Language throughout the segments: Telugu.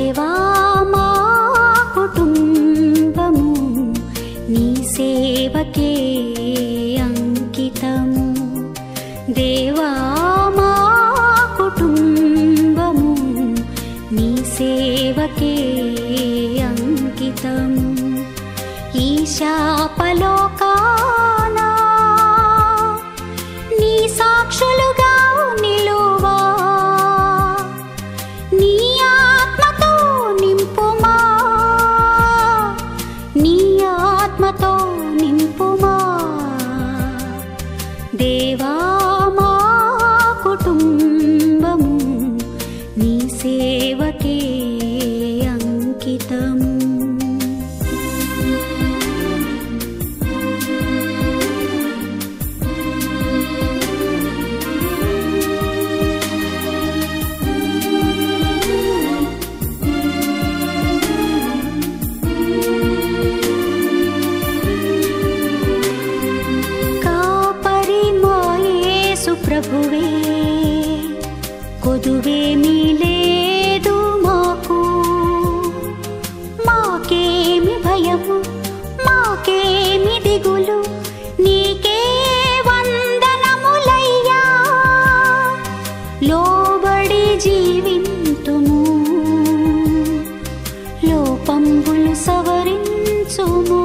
దేవా మా కుటుంబము నీ సేవకే అంకితము దేవా మా కుటుంబము నీ సేవకే అంకితము ఈ శాపలోకానా నీ సాక్షులుగా నిలువా నీ ఆత్మతో నింపుమా నీ ఆత్మతో నింపుమా దేవా మా కుటుంబము నీ సేవకే అంకితము కాపరి మాయేసు ప్రభువే కొదువేమీ లేదు మాకు మాకేమి భయము మాకేమి దిగులు నీకే వందనములయ్యా లోబడి జీవింతుము లోపంబులు సవరించుము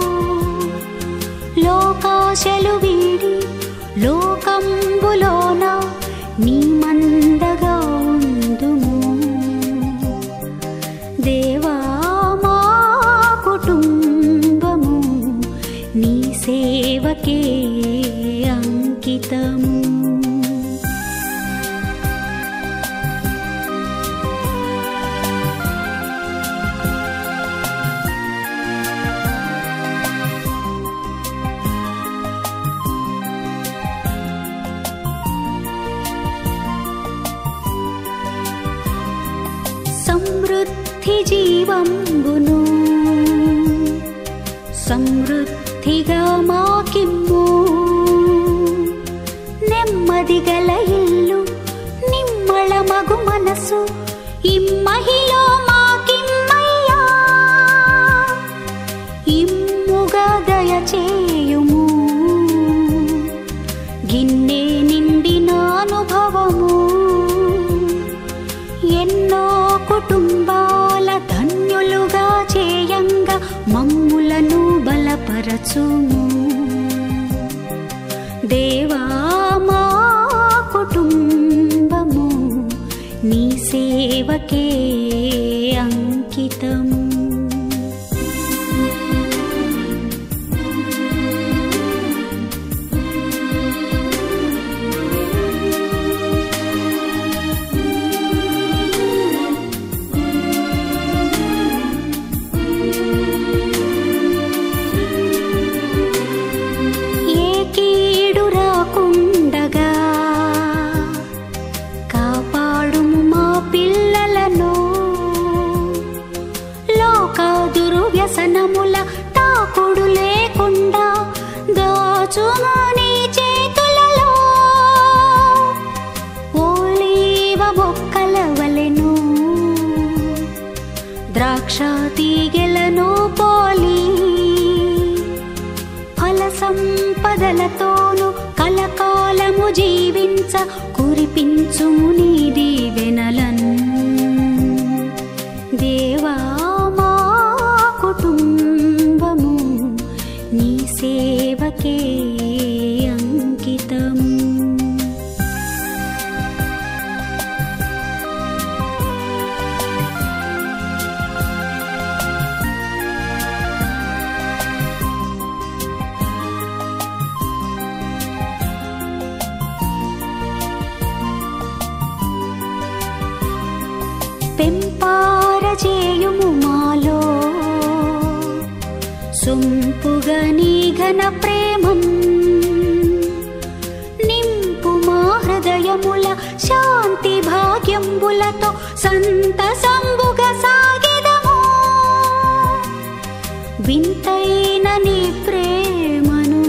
లోకాశలు వీడి లోకంబులోన నీ మందగా ఉందుము దేవా మా కుటుంబము నీ సేవకే అంకితము సమృద్ధి జీవంబును సమృద్ధిగా మాకిమ్ము నెమ్మది గల ఇల్లు నిమ్మళ మగు మనసు ఇమ్మహిలో మాకిమ్మయ్యా ఇమ్ముగా దయచేయుము గిన్నె నిండిన అనుభవము ఎన్నో కుటుంబాల ధన్యులుగా చేయంగా మమ్ములను బలపరచుము దేవా మా కుటుంబము నీ సేవకే అంకితము ఏ కీడు రాకుండగా కాపాడుము మా పిల్లలను లోకాదురు వ్యసనముల తాకుడు లేకుండా దాచుము నీ చేతులలో ఓలీవ మొక్కల వలెను ద్రాక్ష తీగెలను పోలి ఫల సంపదలతోను కలకాలము జీవించ కురిపించుము నీ దీవెనలన్ దేవా మా కుటుంబము నీ సేవకే అంకితము పెంపారచేయుము మాలో సొంపుగా నీ ఘన ప్రేమం నింపు మా హృదయముల శాంతి భాగ్యంబులతో సంతసంబుగా సాగెదము వింతైన నీ ప్రేమను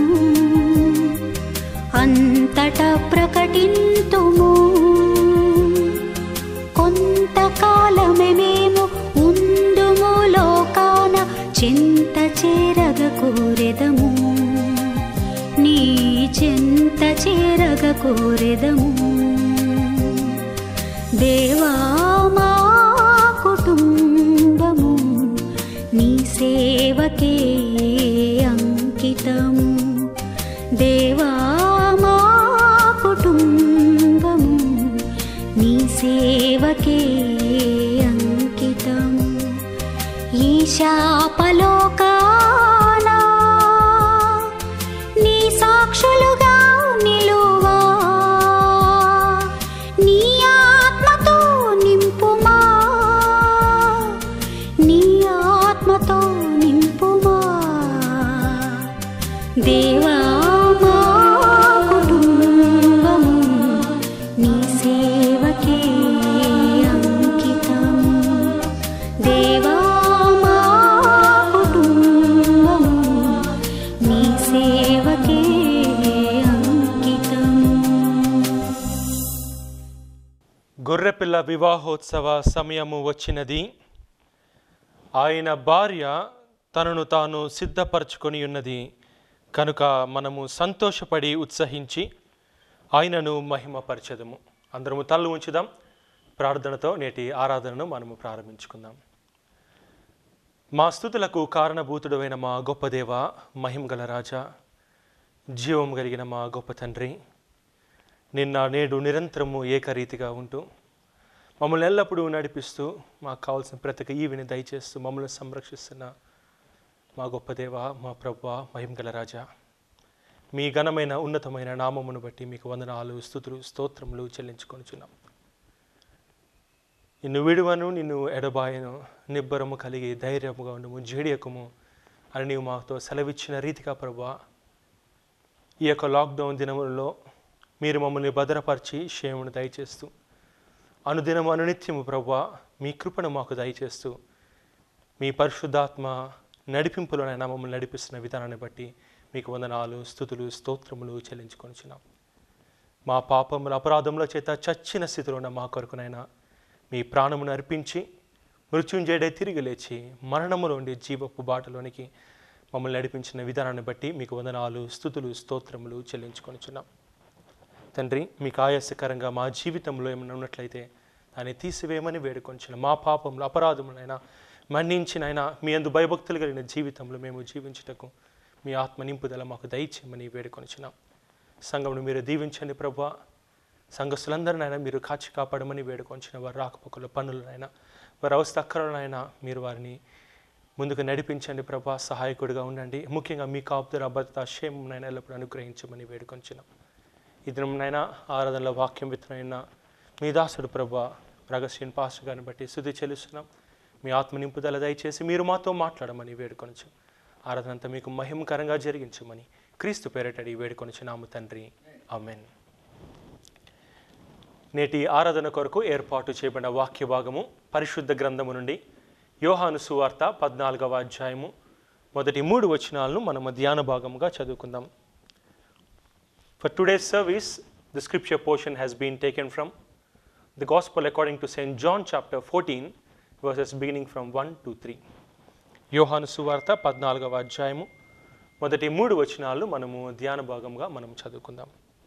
అంతటా ప్రకటింతుము కొంతకాలమే మేము కోరెదము దేవా మా కుటుంబము నీ సేవకే అంకితము దేవా మా కుటుంబము నీ సేవకే అంకితము ఈ శాపలోకానా నీ సాక్షులుగా నిలువా నీ ఆత్మతో నింపుమా నీ ఆత్మతో నింపుమా దేవా మా కుటుంబము నీ సేవకే అంకితము దేవా మా కుటుంబము నీ సేవకే అంకితము గొర్రెపిల్ల వివాహోత్సవ సమయము వచ్చినది ఆయన భార్య తనను తాను సిద్ధపరచుకొని ఉన్నది కనుక మనము సంతోషపడి ఉత్సహించి ఆయనను మహిమపరచదము అందరము తల్లు ఉంచుదాం ప్రార్థనతో నేటి ఆరాధనను మనము ప్రారంభించుకుందాం మా స్థుతులకు కారణభూతుడైన మా గొప్ప దేవ మహిమగల రాజా జీవం కలిగిన మా గొప్ప తండ్రి నిన్న నేడు నిరంతరము ఏకరీతిగా ఉంటూ మమ్మల్ని ఎల్లప్పుడూ నడిపిస్తూ మాకు కావాల్సిన ప్రతి ఒక్క ఈవిని దయచేస్తూ మమ్మల్ని సంరక్షిస్తున్న మా గొప్ప దేవ మా ప్రభు మహిమగల రాజా మీ ఘనమైన ఉన్నతమైన నామమును బట్టి మీకు వందనాలు స్థుతులు స్తోత్రములు చెల్లించుకొనుచున్నాం నిన్ను విడువను నిన్ను ఎడబాయను నిబ్బరము కలిగి ధైర్యముగా ఉండము జేడియకము అని నీవు మాతో సెలవిచ్చిన రీతిగా ప్రభా ఈ యొక్క లాక్డౌన్ దినములలో మీరు మమ్మల్ని భద్రపరిచి క్షేమను దయచేస్తూ అనుదినము అనునిత్యము ప్రభా మీ కృపను మాకు దయచేస్తూ మీ పరిశుద్ధాత్మ నడిపింపులోనైనా మమ్మల్ని నడిపిస్తున్న విధానాన్ని బట్టి మీకు వందనాలు స్థుతులు స్తోత్రములు చెల్లించుకొనిచున్నాం మా పాపముల అపరాధముల చేత చచ్చిన స్థితిలో ఉన్న మా కొరకునైనా మీ ప్రాణమును అర్పించి మృత్యుంజయుడే తిరిగి లేచి మరణములోండి జీవపు బాటలోనికి మమ్మల్ని నడిపించిన విధానాన్ని బట్టి మీకు వందనాలు స్థుతులు స్తోత్రములు చెల్లించుకొనిచున్నాం తండ్రి మీకు ఆయాసకరంగా మా జీవితంలో ఏమైనా ఉన్నట్లయితే దాన్ని తీసివేయమని వేడుకొంచిన మా పాపములు అపరాధములైనా మన్నించినైనా మీ అందు భయభక్తులు కలిగిన జీవితంలో మేము జీవించుటకు మీ ఆత్మ నింపుదల మాకు దయచేయమని వేడుకొనిచున్నాం సంఘమును మీరు దీవించండి ప్రభా సంఘస్థులందరినైనా మీరు కాచి కాపాడమని వేడుకొంచిన వారు రాకపోకల పనులనైనా వారి అవస్థ అక్కరలనైనా మీరు వారిని ముందుకు నడిపించండి ప్రభా సహాయకుడిగా ఉండండి ముఖ్యంగా మీ కాపుదల భద్రత క్షేమనైనా ఎల్లప్పుడూ అనుగ్రహించమని వేడుకొంచున్నాం ఈ దినంనైనా ఆరాధనలో వాక్యం విత్తనైనా మీ దాసుడు ప్రభా రగస్యన్ పాస్టర్ గారిని బట్టి శుద్ధి చెల్లిస్తున్నాం మీ ఆత్మ నింపుదల దయచేసి మీరు మాతో మాట్లాడమని వేడుకొనచ్చు ఆరాధన అంతా మీకు మహిమకరంగా జరిగించమని క్రీస్తు పేరటడి వేడుకొనిచున్నాము తండ్రి ఆమెన్ నేటి ఆరాధన కొరకు ఏర్పాటు చేయబడిన వాక్య భాగము పరిశుద్ధ గ్రంథము నుండి యోహాను సువార్త పద్నాలుగవ అధ్యాయము మొదటి మూడు వచనాలను మనము ధ్యాన భాగముగా చదువుకుందాం For today's service, the scripture portion has been taken from the Gospel according to St. John chapter 14, verses beginning from 1 to 3. యోహాను సువార్త పద్నాలుగవ అధ్యాయము మొదటి మూడు వచనాలు మనము ధ్యాన భాగంగా మనం చదువుకుందాం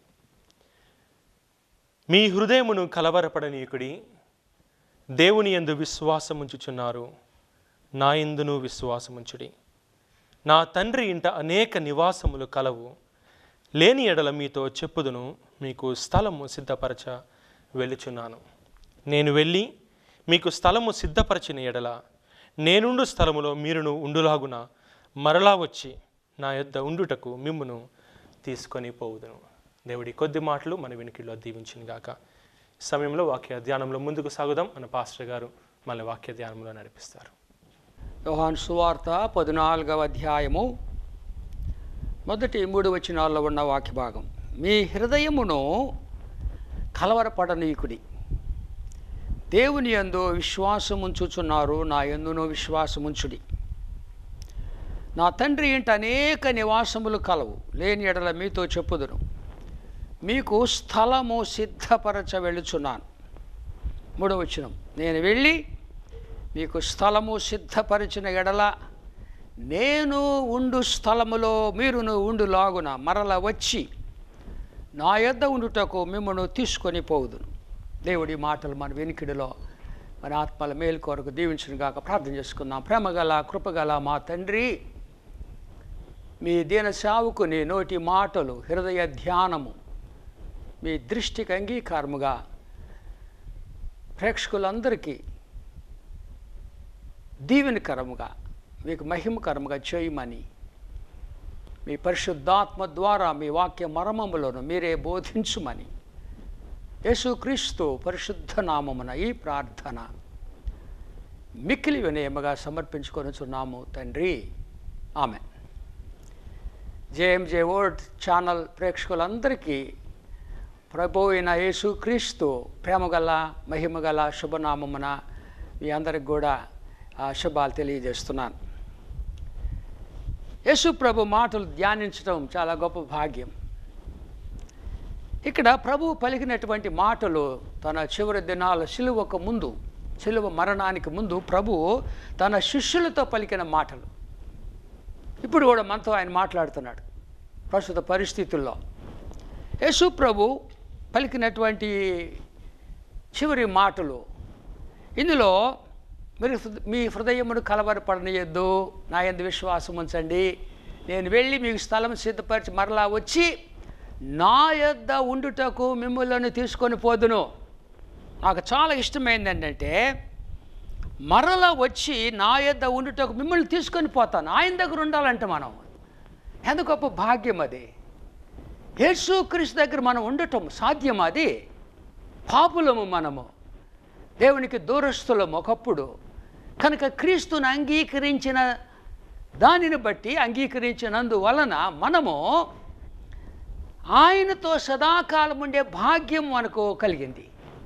మీ హృదయమును కలవరపడనీయుకుడి దేవుని యందు విశ్వాసముంచుచున్నారు నా యందును విశ్వాసముంచుడి నా తండ్రి ఇంట అనేక నివాసములు కలవు లేని ఎడల మీతో చెప్పుదును మీకు స్థలము సిద్ధపరచ వెళ్ళుచున్నాను నేను వెళ్ళి మీకు స్థలము సిద్ధపరచిన ఎడల నేనుండు స్థలములో మీరును ఉండులాగున మరలా వచ్చి నా యొద్ద ఉండుటకు మిమ్మును తీసుకొని పోవుదును దేవుడి కొద్ది మాటలు మన వెనుకల్లో దీవించిన గాక ఈ సమయంలో వాక్య ధ్యానంలో ముందుకు సాగుదాం మన పాస్టర్ గారు మళ్ళీ వాక్య ధ్యానంలో నడిపిస్తారు యోహాను సువార్త పద్నాలుగవ అధ్యాయము మొదటి మూడు వచనాల్లో ఉన్న వాక్య భాగం మీ హృదయమును కలవరపడనీకుడి దేవుని యందు విశ్వాసముంచుచున్నారు నా యందును విశ్వాసముంచుడి నా తండ్రి ఇంట అనేక నివాసములు కలవు లేని ఎడల మీతో చెప్పుదును మీకు స్థలము సిద్ధపరచ వెళ్ళుచున్నాను మూడవ వచనం నేను వెళ్ళి మీకు స్థలము సిద్ధపరిచిన ఎడల నేను ఉండు స్థలములో మీరును ఉండులాగున మరల వచ్చి నా యొద్ద ఉండుటకు మిమ్మల్ని తీసుకొని పోవుదును దేవుడి మాటలు మన వెనికిడిలో మన ఆత్మల మేలు కొరకు దీవించిన గాక ప్రార్థన చేసుకుందాం ప్రేమగల కృపగల మా తండ్రి మీ దీన సావుకుని నోటి మాటలు హృదయ ధ్యానము మీ దృష్టికి అంగీకారముగా ప్రేక్షకులందరికీ దీవెనకరముగా మీకు మహిమకరముగా చేయమని మీ పరిశుద్ధాత్మ ద్వారా మీ వాక్య మర్మములను మీరే బోధించుమని యేసుక్రీస్తు పరిశుద్ధ నామమున ఈ ప్రార్థన మిక్కిలి వినయముగా సమర్పించుకొనుచున్నాము తండ్రి ఆమె జేఎంజే వర్డ్ ఛానల్ ప్రేక్షకులందరికీ ప్రభు అయిన యేసుక్రీస్తు ప్రేమగల మహిమగల శుభనామమున మీ అందరికి కూడా ఆ శుభాలు తెలియజేస్తున్నాను యేసు ప్రభు మాటలు ధ్యానించడం చాలా గొప్ప భాగ్యం ఇక్కడ ప్రభు పలికినటువంటి మాటలు తన చివరి దినాల సిలువకు ముందు సిలువ మరణానికి ముందు ప్రభు తన శిష్యులతో పలికిన మాటలు ఇప్పుడు కూడా మనతో ఆయన మాట్లాడుతున్నాడు ప్రస్తుత పరిస్థితుల్లో యేసు ప్రభు పలికినటువంటి చివరి మాటలు ఇందులో మీరు హృద- మీ హృదయమును కలవరపడనియద్దు నా ఎందు విశ్వాసం ఉంచండి నేను వెళ్ళి మీకు స్థలం సిద్ధపరిచి మరలా వచ్చి నా యొద్ద ఉండుటకు మిమ్మల్ని తీసుకొని పోదును నాకు చాలా ఇష్టమైంది ఏంటంటే మరలా వచ్చి నా యొద్ద ఉండుటకు మిమ్మల్ని తీసుకొని పోతాను ఆయన దగ్గర ఉండాలంటే మనం ఎంత గొప్ప భాగ్యం అది యేసుక్రీస్తు దగ్గర మనం ఉండటం సాధ్యం అది పాపులము మనము దేవునికి దూరస్తులము ఒకప్పుడు కనుక క్రీస్తుని అంగీకరించిన దానిని బట్టి అంగీకరించినందువలన మనము ఆయనతో సదాకాలం ఉండే భాగ్యం మనకు కలిగింది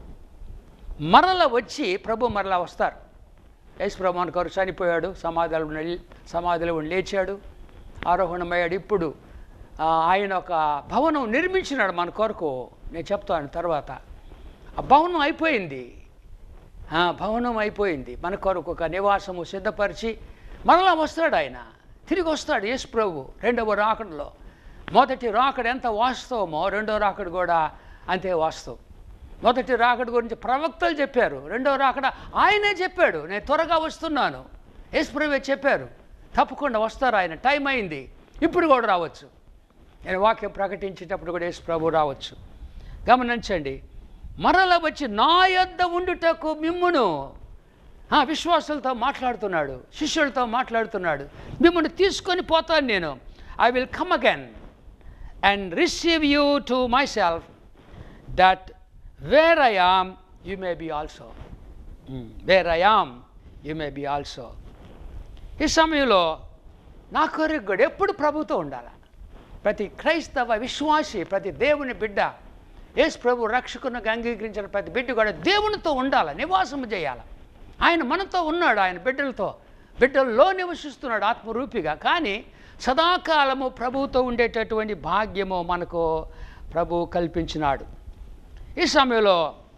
మరల వచ్చి ప్రభు మరలా వస్తారు యేసు ప్రభు మన కొరకు చనిపోయాడు సమాధిలో ఉండి సమాధిలో ఉండి లేచాడు ఆరోహణమయ్యాడు ఇప్పుడు ఆ, ఆయన ఒక భవనం నిర్మించినాడు మన కొరకు నేను చెప్తాను తర్వాత ఆ భవనం అయిపోయింది ఆ, భవనం అయిపోయింది మన కొరకు ఒక నివాసము సిద్ధపరిచి మరలా వస్తాడు ఆయన తిరిగి వస్తాడు యేసు ప్రభు రెండవ రాకడలో మొదటి రాకడ ఎంత వాస్తవమో రెండవ రాకడ కూడా అంతే వాస్తవం మొదటి రాకడ గురించి ప్రవక్తలు చెప్పారు రెండవ రాకడ ఆయనే చెప్పాడు నేను త్వరగా వస్తున్నాను యేసు ప్రభువే చెప్పారు తప్పకుండా వస్తారు ఆయన టైం అయింది ఇప్పుడు కూడా రావచ్చు నేను వాక్యం ప్రకటించేటప్పుడు కూడా యేసు ప్రభు రావచ్చు గమనించండి మరల వచ్చి నా యొద్ద ఉండుటకు మిమ్మును ఆ, విశ్వాసులతో మాట్లాడుతున్నాడు శిష్యులతో మాట్లాడుతున్నాడు మిమ్మల్ని తీసుకొని పోతాను నేను I will come again and receive you to myself that where I am you may be also where I am you may be also ఈ సమయంలో నా కోరిక కూడా ఎప్పుడు ప్రభుతో ఉండాలి ప్రతి క్రైస్తవ విశ్వాసి ప్రతి దేవుని బిడ్డ యేసు ప్రభు రక్షకునికి అంగీకరించిన ప్రతి బిడ్డ కూడా దేవునితో ఉండాలి నివాసం చేయాలి ఆయన మనతో ఉన్నాడు ఆయన బిడ్డలతో బిడ్డల్లో నివసిస్తున్నాడు ఆత్మరూపిగా కానీ సదాకాలము ప్రభువుతో ఉండేటటువంటి భాగ్యము మనకు ప్రభు కల్పించినాడు ఈ సమయంలో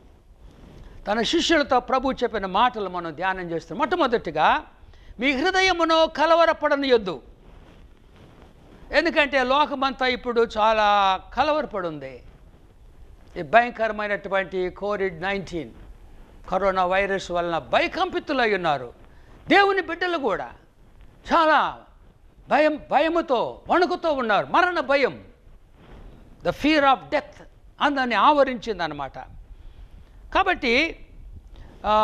తన శిష్యులతో ప్రభు చెప్పిన మాటలు మనం ధ్యానం చేస్తాం మొట్టమొదటిగా మీ హృదయమును కలవరపడనియొద్దు ఎందుకంటే లోకమంతా ఇప్పుడు చాలా కలవరపడి ఉంది ఈ భయంకరమైనటువంటి కోవిడ్ నైన్టీన్ కరోనా వైరస్ వలన భయకంపితులై ఉన్నారు దేవుని బిడ్డలు కూడా చాలా భయం భయముతో వణుకుతో ఉన్నారు మరణ భయం ద ఫియర్ ఆఫ్ డెత్ అందరిని ఆవరించిందనమాట కాబట్టి ఆ,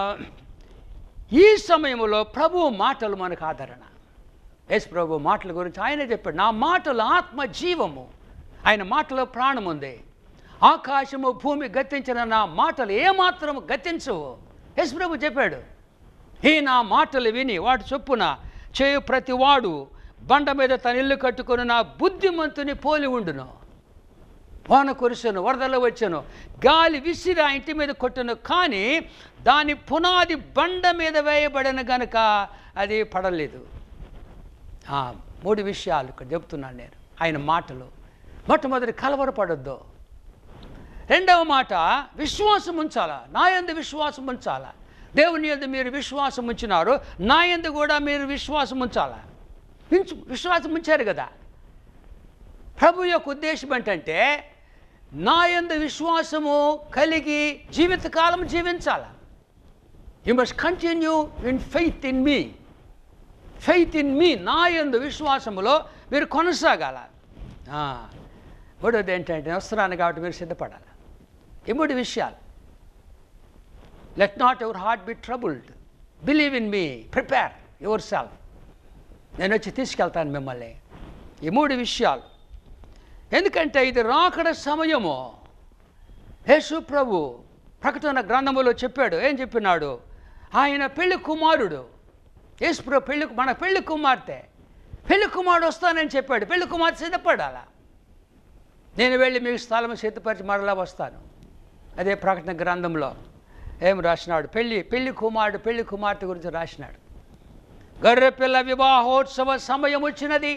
ఈ సమయంలో ప్రభు మాటలు మనకు ఆదరణ యేసు ప్రభు మాటల గురించి ఆయనే చెప్పాడు నా మాటలు ఆత్మ జీవము ఆయన మాటలో ప్రాణం ఉంది ఆకాశము భూమి గతించిన నా మాటలు ఏమాత్రం గతించవు యేసు ప్రభు చెప్పాడు ఈ నా మాటలు విని వాటి చొప్పున చేయు ప్రతి వాడు బండ మీద తన ఇల్లు కట్టుకొని నా బుద్ధిమంతుని పోలి ఉండును వాన కురిసెను వరదలు వచ్చాను గాలి విసిరి ఆ ఇంటి మీద కొట్టను కానీ దాని పునాది బండ మీద వేయబడిన గనుక అది పడలేదు ఆ, మూడు విషయాలు ఇక్కడ చెప్తున్నాను నేను ఆయన మాటలు మొట్టమొదటి కలవరపడొద్దు రెండవ మాట విశ్వాసం ఉంచాలా నా యందు విశ్వాసం ఉంచాలా దేవుని యందు మీరు విశ్వాసం ఉంచినారు నా యందు కూడా మీరు విశ్వాసం ఉంచాలా ఉంచు విశ్వాసం ఉంచారు కదా ప్రభు యొక్క ఉద్దేశం ఏంటంటే నా యందు విశ్వాసము కలిగి జీవితకాలం జీవించాల you must continue in faith in me faith in me నా యందు విశ్వాసములో మీరు కొనసాగాల ఆ, మూడోది ఏంటంటే వస్త్రాన్ని కాబట్టి మీరు సిద్ధపడాలి ఈ మూడు విషయాలు let not your heart be troubled believe in me prepare yourself నేను వచ్చి తీసుకెళ్తాను మిమ్మల్ని ఈ మూడు విషయాలు ఎందుకంటే ఇది రాకడ సమయము యేసు ప్రభు ప్రకటన గ్రంథములో చెప్పాడు ఏం చెప్పినాడు ఆయన పెళ్లి కుమారుడు యేసు ప్రభు పెళ్లి మన పెళ్లి కుమార్తె పెళ్లి కుమారుడు వస్తానని చెప్పాడు పెళ్లి కుమార్తె సిద్ధపడాలా నేను వెళ్ళి మీకు స్థలం సిద్ధపరిచి మరలా వస్తాను అదే ప్రకటన గ్రంథంలో ఏం రాసినాడు పెళ్లి పెళ్లి కుమారుడు పెళ్లి కుమార్తె గురించి రాసినాడు గర్రెపిల్ల వివాహోత్సవ సమయం వచ్చినది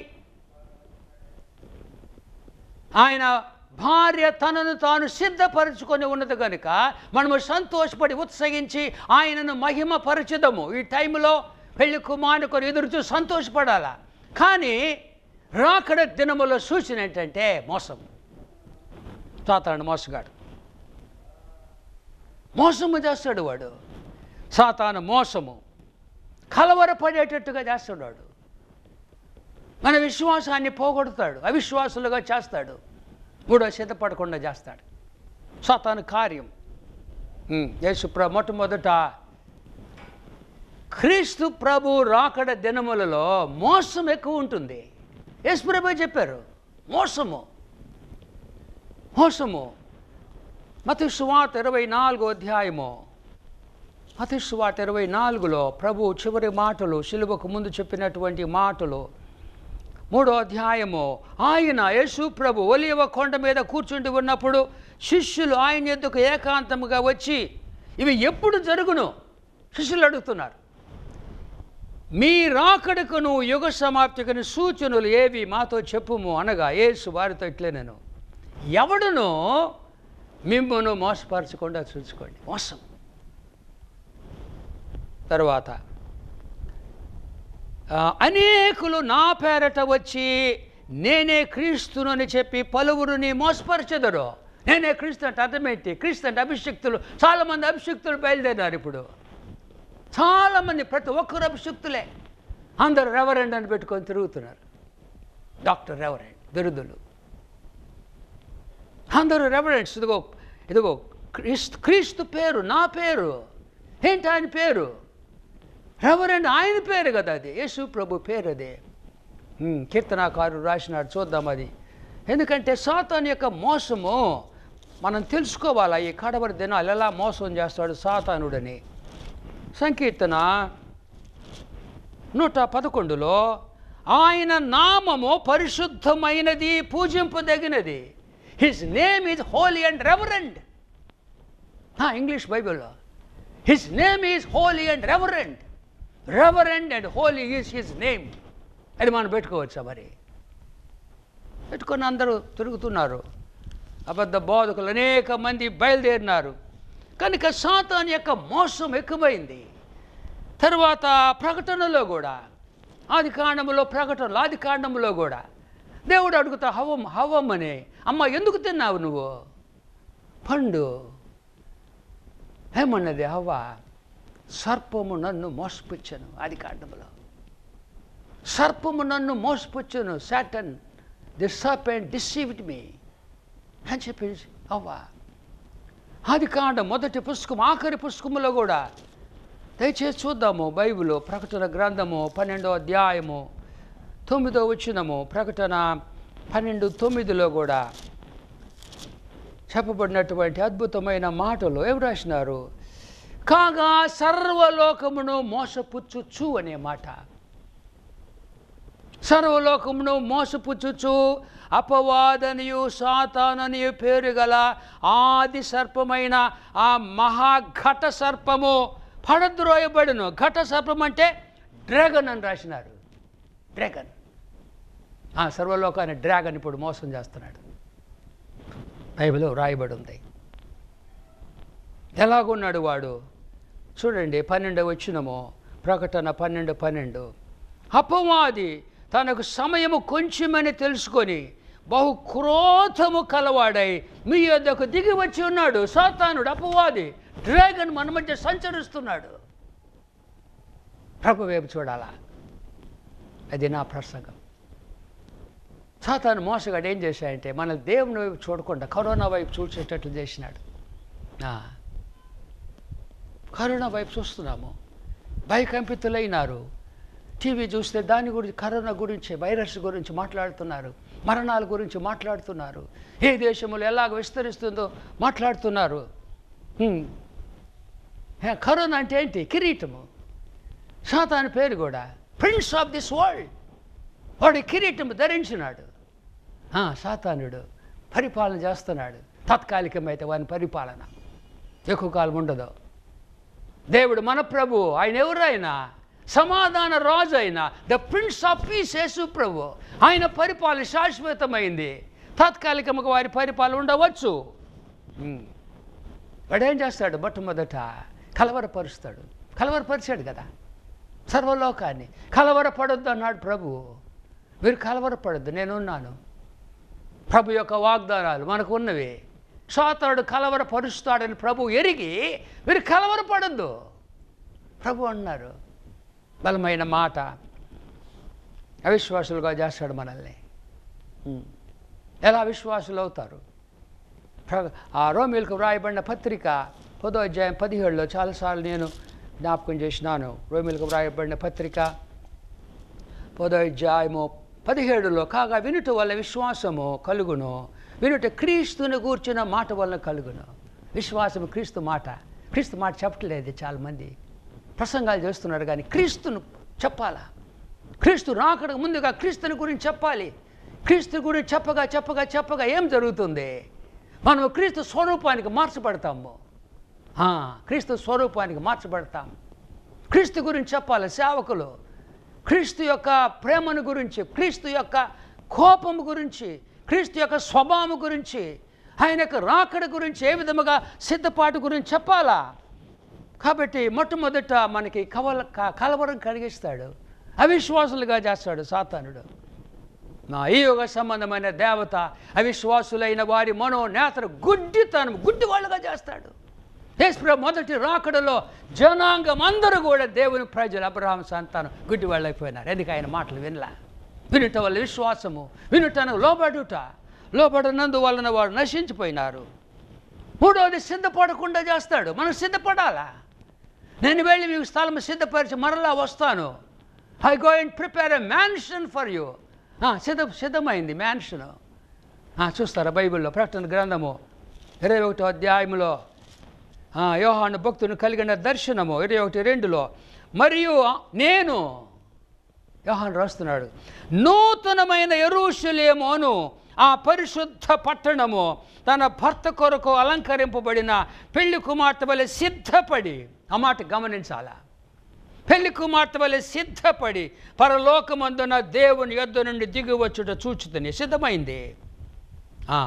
ఆయన భార్య తనను తాను సిద్ధపరచుకొని ఉన్నది కనుక మనము సంతోషపడి ఉత్సహించి ఆయనను మహిమపరచుదము ఈ టైంలో పెళ్లి కుమారుని కొని ఎదురు చూసి సంతోషపడాలా కానీ రాకడ దినములో సూచన ఏంటంటే మోసం సాతాను మోసగాడు మోసము చేస్తాడు వాడు సాతాను మోసము కలవరపడేటట్టుగా చేస్తున్నాడు మన విశ్వాసాన్ని పోగొడతాడు అవిశ్వాసులుగా చేస్తాడు మూడో సిద్ధపడకుండా చేస్తాడు సాతాను కార్యం ఉమ్, యేసు ప్ర మొట్టమొదట క్రీస్తు ప్రభు రాకడ దినములలో మోసం ఎక్కువ ఉంటుంది యేసు ప్రభు చెప్పారు మోసము మోసము మతి సువాత ఇరవై నాలుగో అధ్యాయము మతి సువాత ఇరవై నాలుగులో ప్రభు చివరి మాటలు శిలువకు ముందు చెప్పినటువంటి మాటలు మూడో అధ్యాయము ఆయన యేసు ప్రభు ఒలివ కొండ మీద కూర్చుండి ఉన్నప్పుడు శిష్యులు ఆయన ఎందుకు ఏకాంతముగా వచ్చి ఇవి ఎప్పుడు జరుగును శిష్యులు అడుగుతున్నారు మీ రాకడకును యుగ సమాప్తికును సూచనలు ఏవి మాతో చెప్పుము అనగా యేసు వారితో ఇట్లే నేను ఎవడును మిమ్మను మోసపరచకుండా చూసుకోండి మోసం తర్వాత ఆ, అనేకులు నా పేరట వచ్చి నేనే క్రీస్తును అని చెప్పి పలువురిని మోసపరచెదరు నేనే క్రీస్తు అంటే అర్థమేంటి క్రీస్తు అంటే అభిషక్తులు చాలామంది అభిషక్తులు బయలుదేరారు ఇప్పుడు చాలామంది ప్రతి ఒక్కరు అభిషక్తులే అందరు రెవరెండ్ అని పెట్టుకొని తిరుగుతున్నారు డాక్టర్ రెవరెండ్ బిరుదులు అందరూ రెవరెండ్స్ ఇదిగో ఇదిగో క్రీస్తు క్రీస్తు పేరు నా పేరు ఏంటి ఆయన పేరు రెవరెండ్ ఆయన పేరు కదా అది యేసు ప్రభు పేరు అదే ఉమ్, కీర్తనాకారుడు రాసినాడు చూద్దాం అది ఎందుకంటే సాతాన్ యొక్క మోసము మనం తెలుసుకోవాలా ఈ కడవరి దినాలు ఎలా మోసం చేస్తాడు సాతానుడని సంకీర్తన నూట పదకొండులో ఆయన నామము పరిశుద్ధమైనది పూజింపదగినది his name is holy and reverend English బైబిల్లో his name is holy and reverend reverend and holy is his name అది మనం పెట్టుకోవచ్చా మరి పెట్టుకొని అందరూ తిరుగుతున్నారు అబద్ధ బోధకులు అనేక మంది బయలుదేరినారు కనుక సాతాన్ యొక్క మోసం ఎక్కువైంది తర్వాత ప్రకటనలో కూడా ఆది కాండములో ప్రకటనలో ఆది కాండములో కూడా దేవుడు అడుగుతా హవం హవమ్మని అమ్మ ఎందుకు తిన్నావు నువ్వు పండు ఏమన్నది హవ్వ సర్పము నన్ను మోసపుచ్చాను ఆది కాండములో సర్పము నన్ను మోసపుచ్చాను Satan the serpent deceived me అని చెప్పి అవ్వా ఆది కాండ మొదటి పుస్తకం ఆఖరి పుస్తకములో కూడా దయచేసి చూద్దాము బైబిల్ ప్రకటన గ్రంథము పన్నెండో అధ్యాయము తొమ్మిదో వచ్చినము ప్రకటన పన్నెండు తొమ్మిదిలో కూడా చెప్పబడినటువంటి అద్భుతమైన మాటలు ఏమి రాసినారు కాగా సర్వలోకమును మోసపుచ్చుచు అనే మాట సర్వలోకమును మోసపుచ్చుచు అపవాదనియు సాతాననియు పేరు గల ఆది సర్పమైన ఆ మహాఘట సర్పము పడద్రోయబడును ఘట సర్పం అంటే డ్రాగన్ అని రాసినారు డ్రాగన్ ఆ సర్వలోకాన్ని డ్రాగన్ ఇప్పుడు మోసం చేస్తున్నాడు బైబిల్లో రాయబడి ఉంది ఎలాగున్నాడు వాడు చూడండి పన్నెండు వచ్చినము ప్రకటన పన్నెండు పన్నెండు అపవాది తనకు సమయము కొంచెమని తెలుసుకొని బహు క్రోధము కలవాడై మీ యొద్దకు దిగి వచ్చి ఉన్నాడు సాతానుడు అపవాది డ్రాగన్ మన మధ్య సంచరిస్తున్నాడు ప్రభు వైపు చూడాలా అది నా ప్రసంగం సాతాను మోసగాడు ఏం చేశాడంటే మన దేవుని వైపు చూడకుండా కరోనా వైపు చూసేటట్లు చేసినాడు ఆ. కరోనా వైపు చూస్తున్నాము భయకంపితులైనారు టీవీ చూస్తే దాని గురించి కరోనా గురించి వైరస్ గురించి మాట్లాడుతున్నారు మరణాల గురించి మాట్లాడుతున్నారు ఏ దేశంలో ఎలాగ విస్తరిస్తుందో మాట్లాడుతున్నారు హ్మ్. హే, కరోనా అంటే ఏంటి కిరీటము సాతాను పేరు కూడా ప్రిన్స్ ఆఫ్ దిస్ వరల్డ్ వాడు కిరీటం ధరించినాడు ఆ, సాతానుడు పరిపాలన చేస్తున్నాడు తాత్కాలికమైతే వాని పరిపాలన ఎక్కువ కాలం ఉండదు దేవుడు మన ప్రభు ఆయన ఎవరైనా సమాధాన రాజు అయిన the prince of peace Yesu ప్రభు ఆయన పరిపాలన శాశ్వతమైంది తాత్కాలికంగా వారి పరిపాలన ఉండవచ్చు ఉమ్. వాడు ఏం చేస్తాడు మొట్టమొదట కలవరపరుస్తాడు కలవరపరిచాడు కదా సర్వలోకాన్ని కలవరపడొద్దు అన్నాడు ప్రభు మీరు కలవరపడొద్దు నేనున్నాను ప్రభు యొక్క వాగ్దానాలు మనకు ఉన్నవి సాతానుడు కలవరపరుస్తాడని ప్రభు ఎరిగి మీరు కలవరపడొద్దు ప్రభు అన్నారు బలమైన మాట అవిశ్వాసులుగా చేస్తాడు మనల్ని ఉం. ఎలా అవిశ్వాసులు అవుతారు ప్ర- ఆ రోమిల్కు వ్రాయబడిన పత్రిక పదో అధ్యాయం పదిహేడులో చాలాసార్లు నేను జ్ఞాపకం చేసినాను రోమిల్కు వ్రాయబడిన పత్రిక పదో అధ్యాయము పదిహేడులో కాగా వినుట వల్ల విశ్వాసము కలుగును వినుట క్రీస్తుని కూర్చున్న మాట వల్ల కలుగును విశ్వాసము క్రీస్తు మాట క్రీస్తు మాట చెప్పట్లేదు చాలామంది ప్రసంగాలు చేస్తున్నారు కానీ క్రీస్తును చెప్పాలా క్రీస్తు రాకడకు ముందుగా క్రీస్తుని గురించి చెప్పాలి క్రీస్తు గురించి చెప్పగా చెప్పగా చెప్పగా ఏం జరుగుతుంది మనం క్రీస్తు స్వరూపానికి మార్చబడతాము ఆ, క్రీస్తు స్వరూపానికి మార్చబడతాం క్రీస్తు గురించి చెప్పాలి సేవకులు క్రీస్తు యొక్క ప్రేమను గురించి క్రీస్తు యొక్క కోపము గురించి క్రీస్తు యొక్క స్వభావం గురించి ఆయన యొక్క రాకడ గురించి ఏ విధముగా సిద్ధపాటు గురించి చెప్పాలా కాబట్టి మొట్టమొదట మనకి కవల క- కలవరం కలిగిస్తాడు అవిశ్వాసులుగా చేస్తాడు సాతానుడు నా ఈ యుగ సంబంధమైన దేవత అవిశ్వాసులైన వారి మనో నేతను గుడ్డితనం గుడ్డి వాళ్ళుగా చేస్తాడు యేసుప్రభు మొదటి రాకడలో జనాంగం అందరూ కూడా దేవుని ప్రజలు అబ్రహాం సంతానం గుడ్డి వాళ్ళు అయిపోయినారు ఎందుకు ఆయన మాటలు వినలా వినుట వల్ల విశ్వాసము వినుటను లోబడుట లోబడనందు వలన వారు నశించిపోయినారు మూడవది సిద్ధపడకుండా చేస్తాడు మనం సిద్ధపడాలా నేను వెళ్ళి మీకు స్థలం సిద్ధపరిచి మరలా వస్తాను I go and prepare a mansion for you సిద్ధ సిద్ధమైంది మ్యాన్షన్ చూస్తారా బైబిల్లో ప్రకటన గ్రంథము ఇరవై ఒకటో అధ్యాయంలో ఆ, యోహాను భక్తుని కలిగిన దర్శనము ఇరవై ఒకటి రెండులో మరియు నేను యోహాను రాస్తున్నాడు నూతనమైన ఎరుషలేమోను ఆ పరిశుద్ధ పట్టణము తన భర్త కొరకు అలంకరింపబడిన పెళ్లి కుమార్తె వలె సిద్ధపడి ఆ మాట గమనించాలా పెళ్లి కుమార్తె వలె సిద్ధపడి పరలోకమందున దేవుని యొద్ద నుండి దిగి వచ్చుట చూచుతని సిద్ధమైంది ఆ.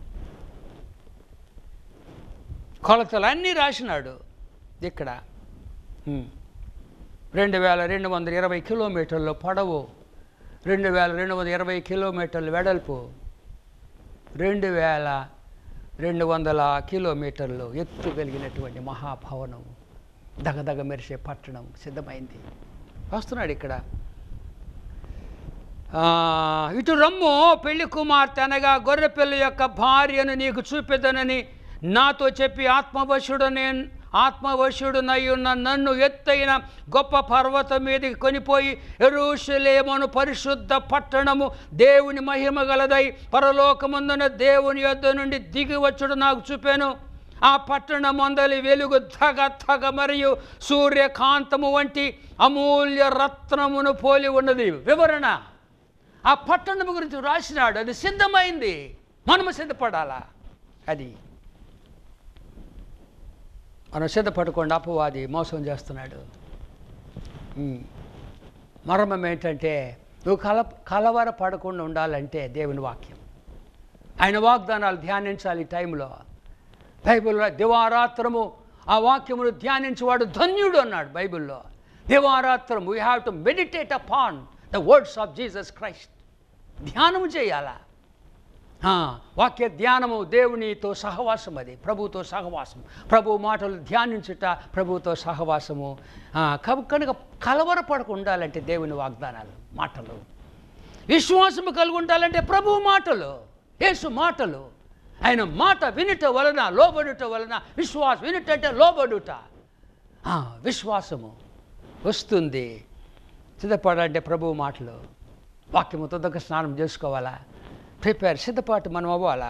కొలతలు అన్నీ రాసినాడు ఇక్కడ ఉమ్. రెండు వేల రెండు వందల ఇరవై కిలోమీటర్లు పొడవు రెండు వేల రెండు వందల ఇరవై కిలోమీటర్లు వెడల్పు రెండు వేల రెండు వందల కిలోమీటర్లు ఎత్తు కలిగినటువంటి మహాభవనం దగదగ మెరిసే పట్టణం సిద్ధమైంది వస్తున్నాడు ఇక్కడ ఆ, ఇటు రమ్ము పెళ్లి కుమార్తె అనగా గొర్రెపిల్ల యొక్క భార్యను నీకు చూపెదనని నాతో చెప్పి ఆత్మవశుడనే ఆత్మవశుడునై ఉన్న నన్ను ఎత్తైన గొప్ప పర్వతం మీదకి కొనిపోయి ఎరుషలేమను పరిశుద్ధ పట్టణము దేవుని మహిమ గలదై పరలోకమందున దేవుని యొద్ద నుండి దిగి వచ్చుడు నాకు చూపాను ఆ పట్టణం అందలి వెలుగు ధగ ధగ మరియు సూర్యకాంతము వంటి అమూల్య రత్నమును పోలి ఉన్నది వివరణ ఆ పట్టణం గురించి రాసినాడు అది సిద్ధమైంది మనము సిద్ధపడాలా అది మనం సిద్ధపడకుండా అపవాది మోసం చేస్తున్నాడు ఉమ్. మర్మం ఏంటంటే నువ్వు కల కలవర పడకుండా ఉండాలంటే దేవుని వాక్యం ఆయన వాగ్దానాలు ధ్యానించాలి ఈ టైంలో బైబిల్లో దివారాత్రము ఆ వాక్యమును ధ్యానించేవాడు ధన్యుడు అన్నాడు బైబిల్లో దివారాత్రం we have to meditate upon the words of Jesus Christ ధ్యానం చేయాలా ఆ, వాక్య ధ్యానము దేవునితో సహవాసం అది ప్రభుతో సహవాసం ప్రభు మాటలు ధ్యానించుట ప్రభుతో సహవాసము ఆ, కబ- కనుక కలవరపడకు ఉండాలంటే దేవుని వాగ్దానాలు మాటలు విశ్వాసము కలిగి ఉండాలంటే ప్రభు మాటలు యేసు మాటలు ఆయన మాట వినుట వలన లోబడుట వలన విశ్వాసం వినుట అంటే లోబడుట ఆ, విశ్వాసము వస్తుంది సిద్ధపడాలంటే ప్రభు మాటలు వాక్యము తొందరగా స్నానం చేసుకోవాలా ప్రిపేర్ సిద్ధపాటు మనం అవ్వాలా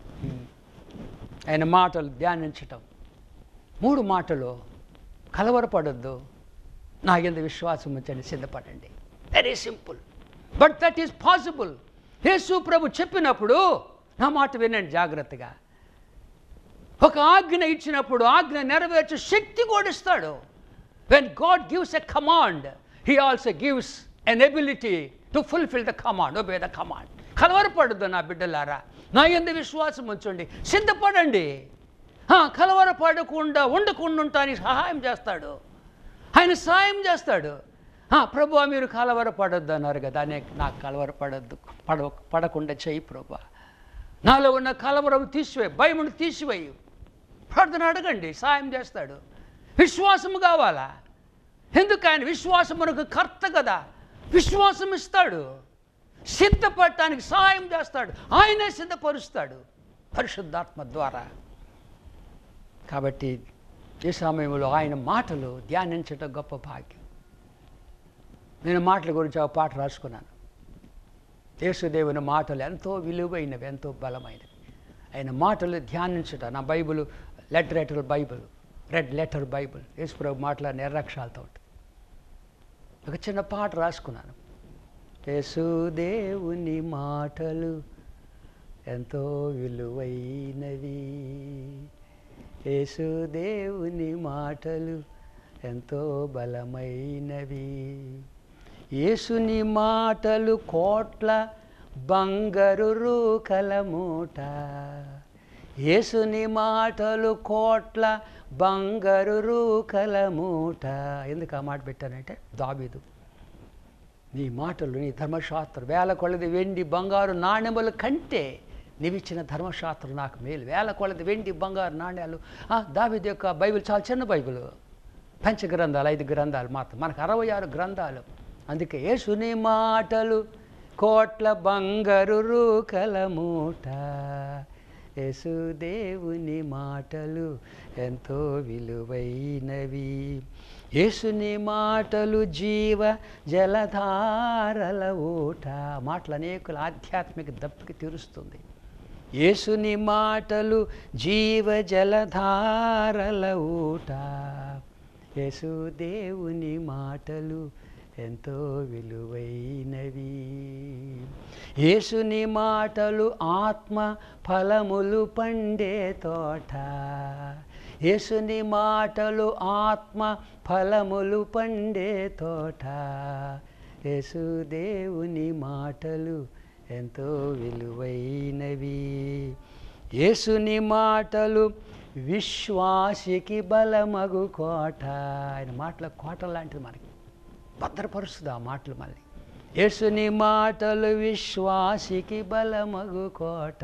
ఆయన మాటలు ధ్యానించటం మూడు మాటలు కలవరపడొద్దు నా ఎందు విశ్వాసం ఉంచండి సిద్ధపడండి very simple but that is possible Yesu ప్రభు చెప్పినప్పుడు నా మాట వినండి జాగ్రత్తగా ఒక ఆజ్ఞ ఇచ్చినప్పుడు ఆజ్ఞ నెరవేర్చే శక్తి కూడా ఇస్తాడు when God gives a command he also gives an ability to fulfil the command obey the command కలవరపడద్దు నా బిడ్డలారా నా ఎందు విశ్వాసం ఉంచండి సిద్ధపడండి ఆ, కలవరపడకుండా ఉండకుండా ఉంటానికి సహాయం చేస్తాడు ఆయన సహాయం చేస్తాడు ఆ, ప్రభు మీరు కలవరపడొద్దు అన్నారు కదా నే నాకు కలవరపడద్దు పడ పడకుండా చెయ్యి ప్రభు నాలో ఉన్న కలవరం తీసివేయి భయమును తీసివేయి ప్రార్థన అడగండి సాయం చేస్తాడు విశ్వాసం కావాలా ఎందుకు ఆయన విశ్వాసం మనకు కర్త కదా విశ్వాసం ఇస్తాడు సిద్ధపడటానికి సహాయం చేస్తాడు ఆయనే సిద్ధపరుస్తాడు పరిశుద్ధాత్మ ద్వారా కాబట్టి ఈ సమయంలో ఆయన మాటలు ధ్యానించటం గొప్ప భాగ్యం నేను మాటల గురించి ఒక పాట రాసుకున్నాను యేసుదేవుని మాటలు ఎంతో విలువైనవి ఎంతో బలమైనవి ఆయన మాటలు ధ్యానించుట నా Bible letter letter Bible red letter Bible యేసుప్రభు మాట్లాడిన ఎర్రక్షరాలతో ఉంటుంది ఒక చిన్న పాట రాసుకున్నాను యేసుదేవుని మాటలు ఎంతో విలువైనవి యేసుదేవుని మాటలు ఎంతో బలమైనవి యేసుని మాటలు కోట్ల బంగారు రూకల మూట యేసుని మాటలు కోట్ల బంగారు రూకల మూట ఎందుకు ఆ మాట పెట్టానంటే దాబీదు నీ మాటలు నీ ధర్మశాస్త్రం వేల కొలది వెండి బంగారు నాణ్యముల కంటే నీవిచ్చిన ధర్మశాస్త్రం నాకు మేలు వేల కొలది వెండి బంగారు నాణ్యాలు ఆ, దావీదు యొక్క బైబిల్ చాలా చిన్న బైబిల్ పంచ గ్రంథాలు ఐదు గ్రంథాలు మాత్రం మనకు అరవై ఆరు గ్రంథాలు అందుకే యేసుని మాటలు కోట్ల బంగారు రూకల మూట యేసుదేవుని మాటలు ఎంతో విలువైనవి యేసుని మాటలు జీవ జలధారల ఊట మాటలు అనేకుల ఆధ్యాత్మిక దప్పికి తీరుస్తుంది యేసుని మాటలు జీవ జలధారల ఊట యేసుదేవుని మాటలు ఎంతో విలువైనవి యేసుని మాటలు ఆత్మ ఫలములు పండే తోట యేసుని మాటలు ఆత్మ ఫలములు పండే తోట యేసుదేవుని మాటలు ఎంతో విలువైనవి యేసుని మాటలు విశ్వాసికి బలమగు కోట ఆయన మాటల కోట లాంటిది మనకి భద్రపరుస్తుంది ఆ మాటలు మళ్ళీ యేసుని మాటలు విశ్వాసికి బలమగు కోట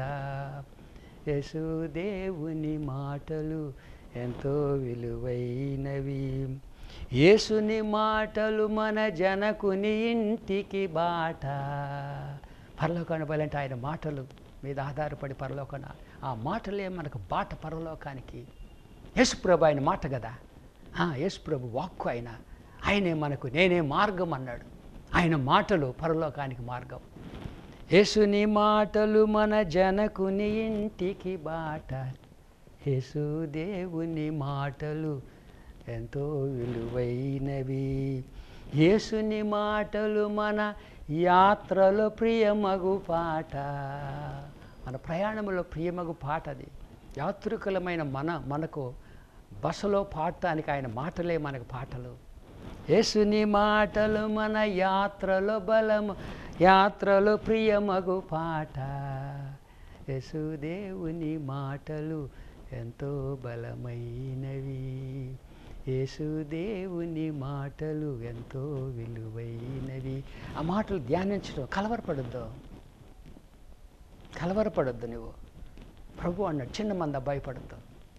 యేసుదేవుని మాటలు ఎంతో విలువైనవి యేసుని మాటలు మన జనకుని ఇంటికి బాట పరలోకాన్ని బలంటే ఆయన మాటలు మీద ఆధారపడి పరలోకన ఆ మాటలే మనకు బాట పరలోకానికి యేసుప్రభు ఆయన మాట కదా ఆ, యేసుప్రభు వాక్కు ఆయన ఆయనే మనకు నేనే మార్గం అన్నాడు ఆయన మాటలు పరలోకానికి మార్గం యేసుని మాటలు మన జనకుని ఇంటికి బాట యేసుదేవుని మాటలు ఎంతో విలువైనవి యేసుని మాటలు మన యాత్రలో ప్రియమగు పాట మన ప్రయాణంలో ప్రియమగు పాట అది యాత్రికులమైన మన మనకు బసలో పాడటానికి ఆయన మాటలే మనకు పాటలు యేసుని మాటలు మన యాత్రలో బలము యాత్రలో ప్రియమగు పాట యేసుదేవుని మాటలు ఎంతో బలమైనవి యేసుదేవుని మాటలు ఎంతో విలువైనవి ఆ మాటలు ధ్యానించడం కలవరపడద్దు కలవరపడొద్దు నువ్వు ప్రభు అన్నాడు చిన్న మంద భయపడద్దు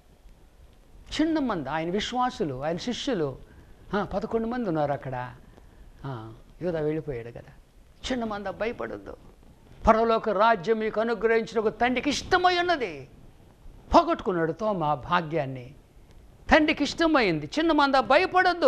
చిన్న మంది ఆయన విశ్వాసులు ఆయన శిష్యులు ఆ, పదకొండు మంది ఉన్నారు అక్కడ ఆ, యూదా వెళ్ళిపోయాడు కదా చిన్న మంద భయపడొద్దు పరలోక రాజ్యం మీకు అనుగ్రహించిన ఒక తండ్రికి ఇష్టమై ఉన్నది పోగొట్టుకున్నాడు తోమ ఆ భాగ్యాన్ని తండ్రికి ఇష్టమైంది చిన్న మంద భయపడొద్దు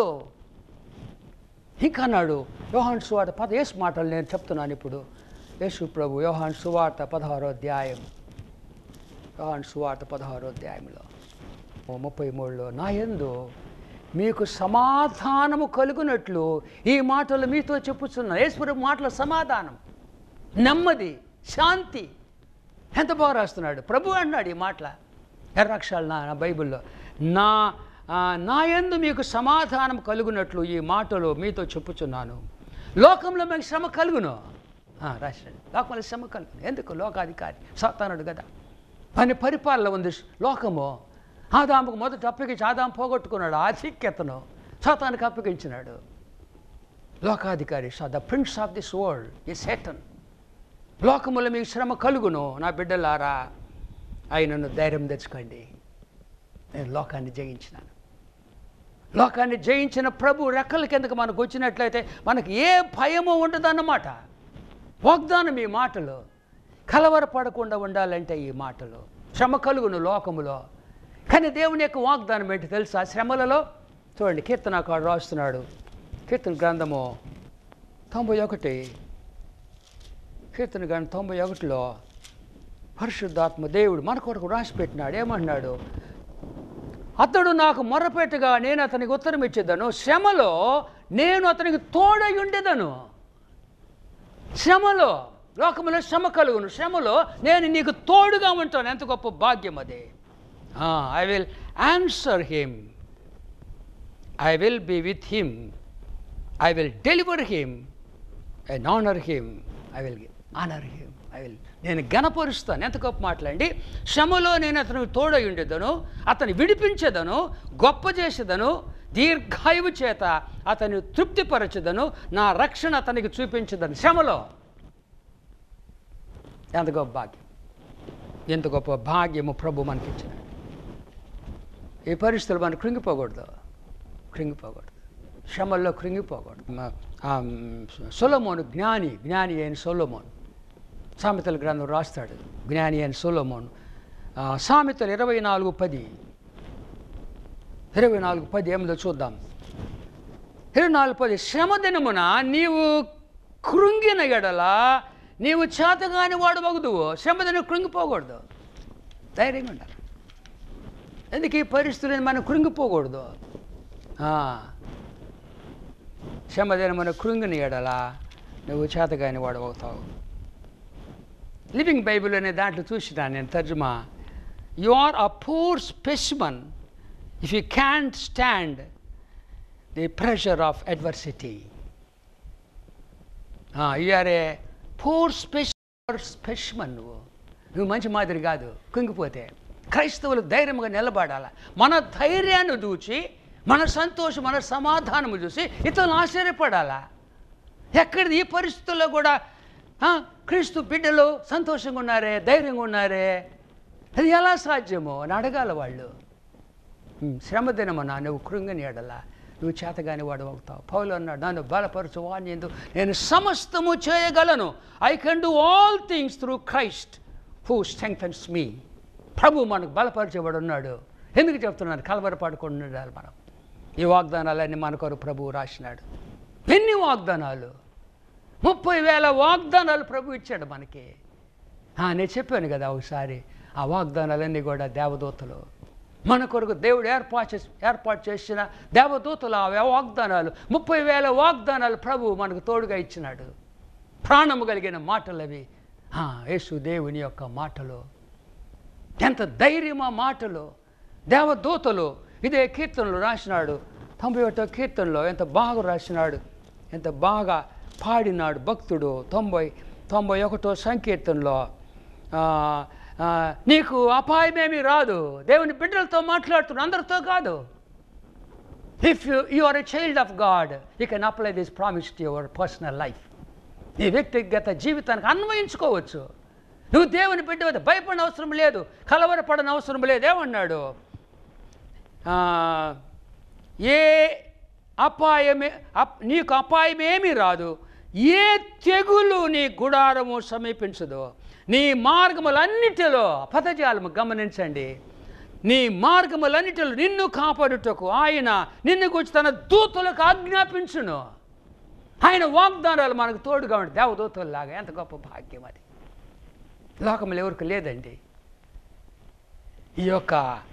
ఇంకా అన్నాడు యోహాన్ సువార్త పద యేసు మాటలు నేను చెప్తున్నాను ఇప్పుడు యేసు ప్రభు యోహాన్ సువార్త పదహారో అధ్యాయం యోహాన్ సువార్త పదహారో అధ్యాయంలో ఓ ముప్పై మూడులో నా యందు మీకు సమాధానము కలుగునట్లు ఈ మాటలు మీతో చెప్పుచున్నా యేసుప్రభు మాటల సమాధానం నెమ్మది శాంతి ఎంత బాగా రాస్తున్నాడు ప్రభు అన్నాడు ఈ మాటల ఎర్రక్షాలు నా నా బైబిల్లో నా ఆ, నా యందు మీకు సమాధానం కలుగునట్లు ఈ మాటలు మీతో చెప్పుచున్నాను లోకంలో మీకు శ్రమ కలుగును ఆ, రాశాడు లోకంలో శ్రమ కలుగును ఎందుకు లోకాధికారి సాతానుడు కదా పని పరిపాలన ఉంది లోకము ఆదాముకు మొదట అప్పగించి ఆదాము పోగొట్టుకున్నాడు ఆధిక్యతను సాతానికి అప్పగించినాడు లోకాధికారి so the prince of this world ఈ సేటన్ లోకములో మీకు శ్రమ కలుగును నా బిడ్డలారా ఆయనను ధైర్యం తెచ్చుకోండి నేను లోకాన్ని జయించినాను లోకాన్ని జయించిన ప్రభు రెక్కల కిందకు మనకు వచ్చినట్లయితే మనకు ఏ భయము ఉండదన్నమాట వాగ్దానం ఈ మాటలు కలవరపడకుండా ఉండాలంటే ఈ మాటలు శ్రమ కలుగును లోకములో కానీ దేవుని యొక్క వాగ్దానం ఏంటి తెలుసా శ్రమలలో చూడండి కీర్తనాకాడు రాస్తున్నాడు కీర్తన గ్రంథము తొంభై ఒకటి కీర్తన గ్రంథం తొంభై ఒకటిలో పరిశుద్ధాత్మ దేవుడు మన కొరకు రాసి పెట్టినాడు ఏమంటున్నాడు అతడు నాకు మొరపెట్టగా నేను అతనికి ఉత్తరం ఇచ్చేదను శ్రమలో నేను అతనికి తోడై ఉండేదను శ్రమలో లోకములో శ్రమ కలుగును శ్రమలో నేను నీకు తోడుగా ఉంటాను ఎంత గొప్ప భాగ్యం అది I will answer him I will be with him I will deliver him and honour him I will honour him I will నేను గణపరుస్తాను ఎంత గొప్ప మాట్లాడి శ్రమలో నేను అతనికి తోడై ఉండేదను అతన్ని విడిపించేదను గొప్ప చేసేదను దీర్ఘాయువు చేత అతన్ని తృప్తిపరచెదను నా రక్షణ అతనికి చూపించదను శ్రమలో ఎంత గొప్ప భాగ్యం ఎంత గొప్ప భాగ్యము ప్రభు మనకిచ్చినాడు ఈ పరిస్థితులు మనం కృంగిపోకూడదు కృంగిపోకూడదు శ్రమల్లో కృంగిపోకూడదు మ- ఆ, సొలొమోను జ్ఞాని జ్ఞాని అయిన సొలొమోను సామెతల గ్రంథం రాస్తాడు జ్ఞాని అయిన సొలొమోను ఆ, సామెతలు ఇరవై నాలుగు పది ఇరవై నాలుగు పది ఏమిదో చూద్దాం ఇరవై నాలుగు పది శ్రమ దినమున నీవు కృంగిన ఎడల నీవు చేతగాని వాడు వగుదువు శ్రమ దినం కృంగిపోకూడదు ధైర్యంగా ఉండాలి ఎందుకు ఈ పరిస్థితులను మనం కృంగిపోకూడదు ఆ. శ్రమదిన మన కృంగిని ఎడల నువ్వు చేతగాని వాడు అవుతావు లివింగ్ బైబిల్ అనే దాంట్లో చూసినా నేను తర్జుమా you are a poor specimen if you can't stand the pressure of adversity you are a poor special specimen నువ్వు నువ్వు మంచి మాదిరి కాదు కుంగిపోతే క్రైస్తవులు ధైర్యంగా నిలబడాల మన ధైర్యాన్ని చూచి మన సంతోషం మన సమాధానము చూసి ఇతరులు ఆశ్చర్యపడాలా ఎక్కడ ఈ పరిస్థితుల్లో కూడా ఆ, క్రీస్తు బిడ్డలు సంతోషంగా ఉన్నారే ధైర్యంగా ఉన్నారే అది ఎలా సాధ్యమో అని అడగాల వాళ్ళు ఉమ్, శ్రమ దినమన్నా నువ్వు కృంగని ఎడలా నువ్వు చేతగాని వాడు అవుతావు పౌలు అన్నాడు నన్ను బలపరచు వాణి ఎందు నేను సమస్తము చేయగలను I can do all things through Christ who strengthens me ప్రభు మనకు బలపరిచేవాడు ఉన్నాడు ఎందుకు చెప్తున్నాను కలవరపాడుకుండా ఉండాలి మనం ఈ వాగ్దానాలన్నీ మన కొరకు ప్రభువు రాసినాడు ఎన్ని వాగ్దానాలు ముప్పై వేల వాగ్దానాలు ప్రభు ఇచ్చాడు మనకి ఆ, నేను చెప్పాను కదా ఒకసారి ఆ వాగ్దానాలన్నీ కూడా దేవదూతలు మన కొరకు దేవుడు ఏర్పాటు చేసి ఏర్పాటు చేసిన దేవదూతలు ఆ వాగ్దానాలు ముప్పై వేల వాగ్దానాలు ప్రభు మనకు తోడుగా ఇచ్చినాడు ప్రాణము కలిగిన మాటలు అవి ఆ, యేసు దేవుని యొక్క మాటలు ఎంత ధైర్యం ఆ మాటలు దేవదూతలు ఇదే కీర్తనలు రాసినాడు తొంభై ఒకటో కీర్తనలో ఎంత బాగా రాసినాడు ఎంత బాగా పాడినాడు భక్తుడు తొంభై తొంభై ఒకటో సంకీర్తనలో ఆ, ఆ, నీకు అపాయమేమీ రాదు దేవుని బిడ్డలతో మాట్లాడుతున్నాడు అందరితో కాదు if you you are a child of God you can apply this promise to your personal life నీ వ్యక్తిగత జీవితానికి అన్వయించుకోవచ్చు నువ్వు దేవుని బిడ్డ భయపడిన అవసరం లేదు కలవరపడని అవసరం లేదు ఏమన్నాడు ఆ, ఏ అపాయమే అప్- నీకు అపాయమేమీ రాదు ఏ తెగులు నీ గుడారము సమీపించదు నీ మార్గములన్నిటిలో పదజాలము గమనించండి నీ మార్గములన్నిటిలో నిన్ను కాపాడుటకు ఆయన నిన్ను గురించి తన దూతలకు ఆజ్ఞాపించును ఆయన వాగ్దానాలు మనకు తోడుగా ఉంటాయి దేవదూతల్లాగా ఎంత గొప్ప భాగ్యం అది లోకంలో ఎవరికి లేదండి ఈ యొక్క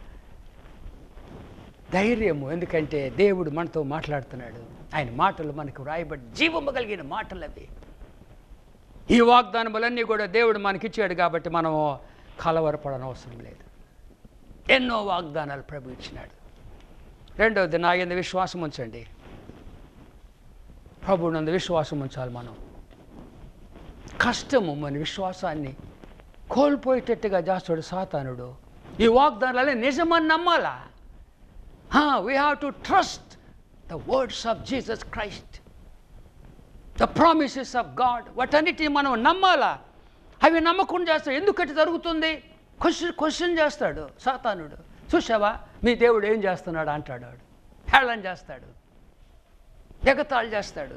ధైర్యము ఎందుకంటే దేవుడు మనతో మాట్లాడుతున్నాడు ఆయన మాటలు మనకు రాయబడి జీవము కలిగిన మాటలు అవి ఈ వాగ్దానములన్నీ కూడా దేవుడు మనకిచ్చాడు కాబట్టి మనము కలవరపడనవసరం అవసరం లేదు ఎన్నో వాగ్దానాలు ప్రభు ఇచ్చినాడు రెండవది నా ఎందు విశ్వాసం ఉంచండి ప్రభు నందు విశ్వాసం ఉంచాలి మనం కష్టము మన విశ్వాసాన్ని కోల్పోయేటట్టుగా చేస్తాడు సాతానుడు ఈ వాగ్దానాలే నిజమని నమ్మాలా we have to trust the words of Jesus Christ the promises of God వాటన్నిటిని మనం నమ్మాలా అవి నమ్మకుండా చేస్తాడు ఎందుకటి జరుగుతుంది క్వశ్చన్ క్వశ్చన్ చేస్తాడు సాతానుడు చూసావా మీ దేవుడు ఏం చేస్తున్నాడు అంటాడు వాడు హేళన చేస్తాడు ఎగతాళి చేస్తాడు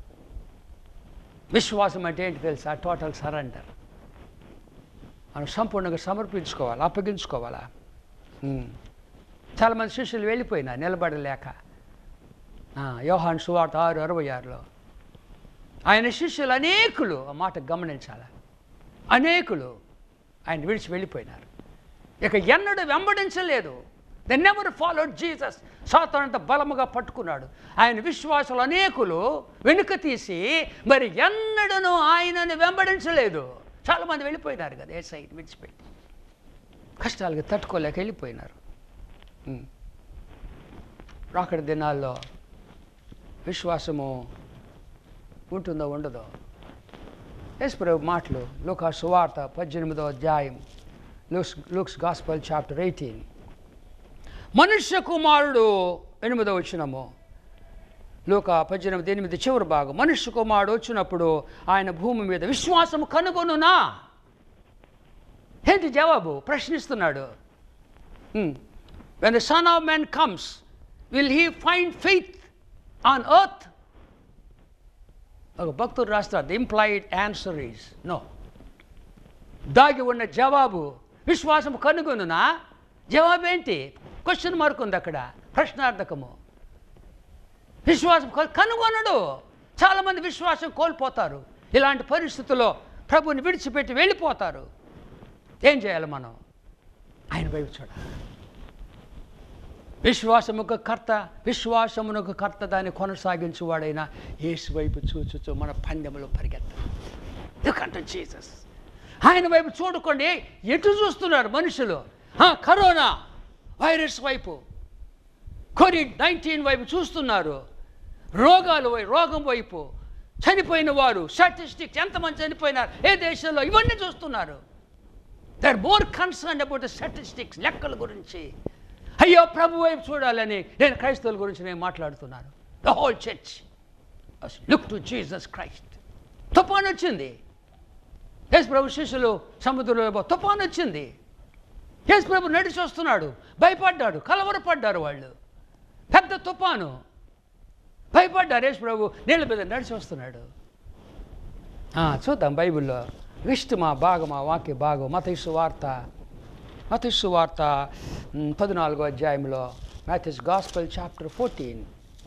విశ్వాసం అంటే ఏంటి తెలుసా టోటల్ సరెండర్ మనం సంపూర్ణంగా సమర్పించుకోవాలి అప్పగించుకోవాలా ఉమ్. చాలామంది శిష్యులు వెళ్ళిపోయినా నిలబడలేక ఆ, యోహాన్ సువార్త ఆరు అరవై ఆరులో ఆయన శిష్యులు అనేకులు ఆ మాట గమనించాలి అనేకులు ఆయన విడిచి వెళ్ళిపోయినారు ఇక ఎన్నడూ వెంబడించలేదు ద నెవర్ ఫాలోడ్ జీసస్ సాతానంత బలముగా పట్టుకున్నాడు ఆయన విశ్వాసులు అనేకులు వెనుక తీసి మరి ఎన్నడూ ఆయనను వెంబడించలేదు చాలామంది వెళ్ళిపోయినారు కదా ఏ సైడ్ విడిచిపెట్టి కష్టాలకి తట్టుకోలేక వెళ్ళిపోయినారు ఉమ్. రాకడ దినాల్లో విశ్వాసము ఉంటుందో ఉండదో యేసుప్రభు మాటలు లోకా సువార్త పద్దెనిమిదో అధ్యాయం Luke's Luke's gospel chapter eighteen మనుష్య కుమారుడు ఎనిమిదో వచ్చినము లోక పద్దెనిమిది ఎనిమిది చివరి భాగం మనుష్య కుమారుడు వచ్చినప్పుడు ఆయన భూమి మీద విశ్వాసము కనుగొనునా ఏంటి జవాబు ప్రశ్నిస్తున్నాడు when the son of man comes will he find faith on earth ఒక భక్తుడు రాస్తారు the implied answer is no దాగి ఉన్న జవాబు విశ్వాసం కనుగొనునా జవాబు ఏంటి క్వశ్చన్ మార్క్ ఉంది అక్కడ ప్రశ్నార్థకము విశ్వాసం క- కనుగొనడు చాలామంది విశ్వాసం కోల్పోతారు ఇలాంటి పరిస్థితుల్లో ప్రభుని విడిచిపెట్టి వెళ్ళిపోతారు ఏం చేయాలి మనం ఆయన వైపు చూడాలి విశ్వాసముకు కర్త విశ్వాసమునకు కర్త దాన్ని కొనసాగించువాడైన యేసు వైపు చూచుచు మన పందెములో పరిగెత్తాలి ఎందుకంటే జీసస్ ఆయన వైపు చూడకండి ఎటు చూస్తున్నారు మనుషులు ఆ, కరోనా వైరస్ వైపు కోవిడ్ నైన్టీన్ వైపు చూస్తున్నారు రోగాలు వై- రోగం వైపు చనిపోయిన వారు స్టాటిస్టిక్స్ ఎంతమంది చనిపోయినారు ఏ దేశంలో ఇవన్నీ చూస్తున్నారు they are more concern about the statistics లెక్కల గురించి అయ్యో ప్రభు వైపు చూడాలని నేను క్రైస్తవుల గురించి నేను మాట్లాడుతున్నాను the whole church look to Jesus Christ తుఫాన్ వచ్చింది యేసు ప్రభు శిష్యులు సముద్రంలో తుఫాన్ వచ్చింది యేసు ప్రభు నడిచి వస్తున్నాడు భయపడ్డాడు కలవరపడ్డారు వాళ్ళు పెద్ద తుఫాను భయపడ్డారు యేసు ప్రభు నీళ్ళ మీద నడిచి వస్తున్నాడు ఆ, చూద్దాం బైబిల్లో విష్టుమా భాగమా వాక్య భాగం మతైసు వార్త మతైసు వార్త మ్, పద్నాలుగో అధ్యాయంలో మ్యాథిస్ గాస్పల్ చాప్టర్ ఫోర్టీన్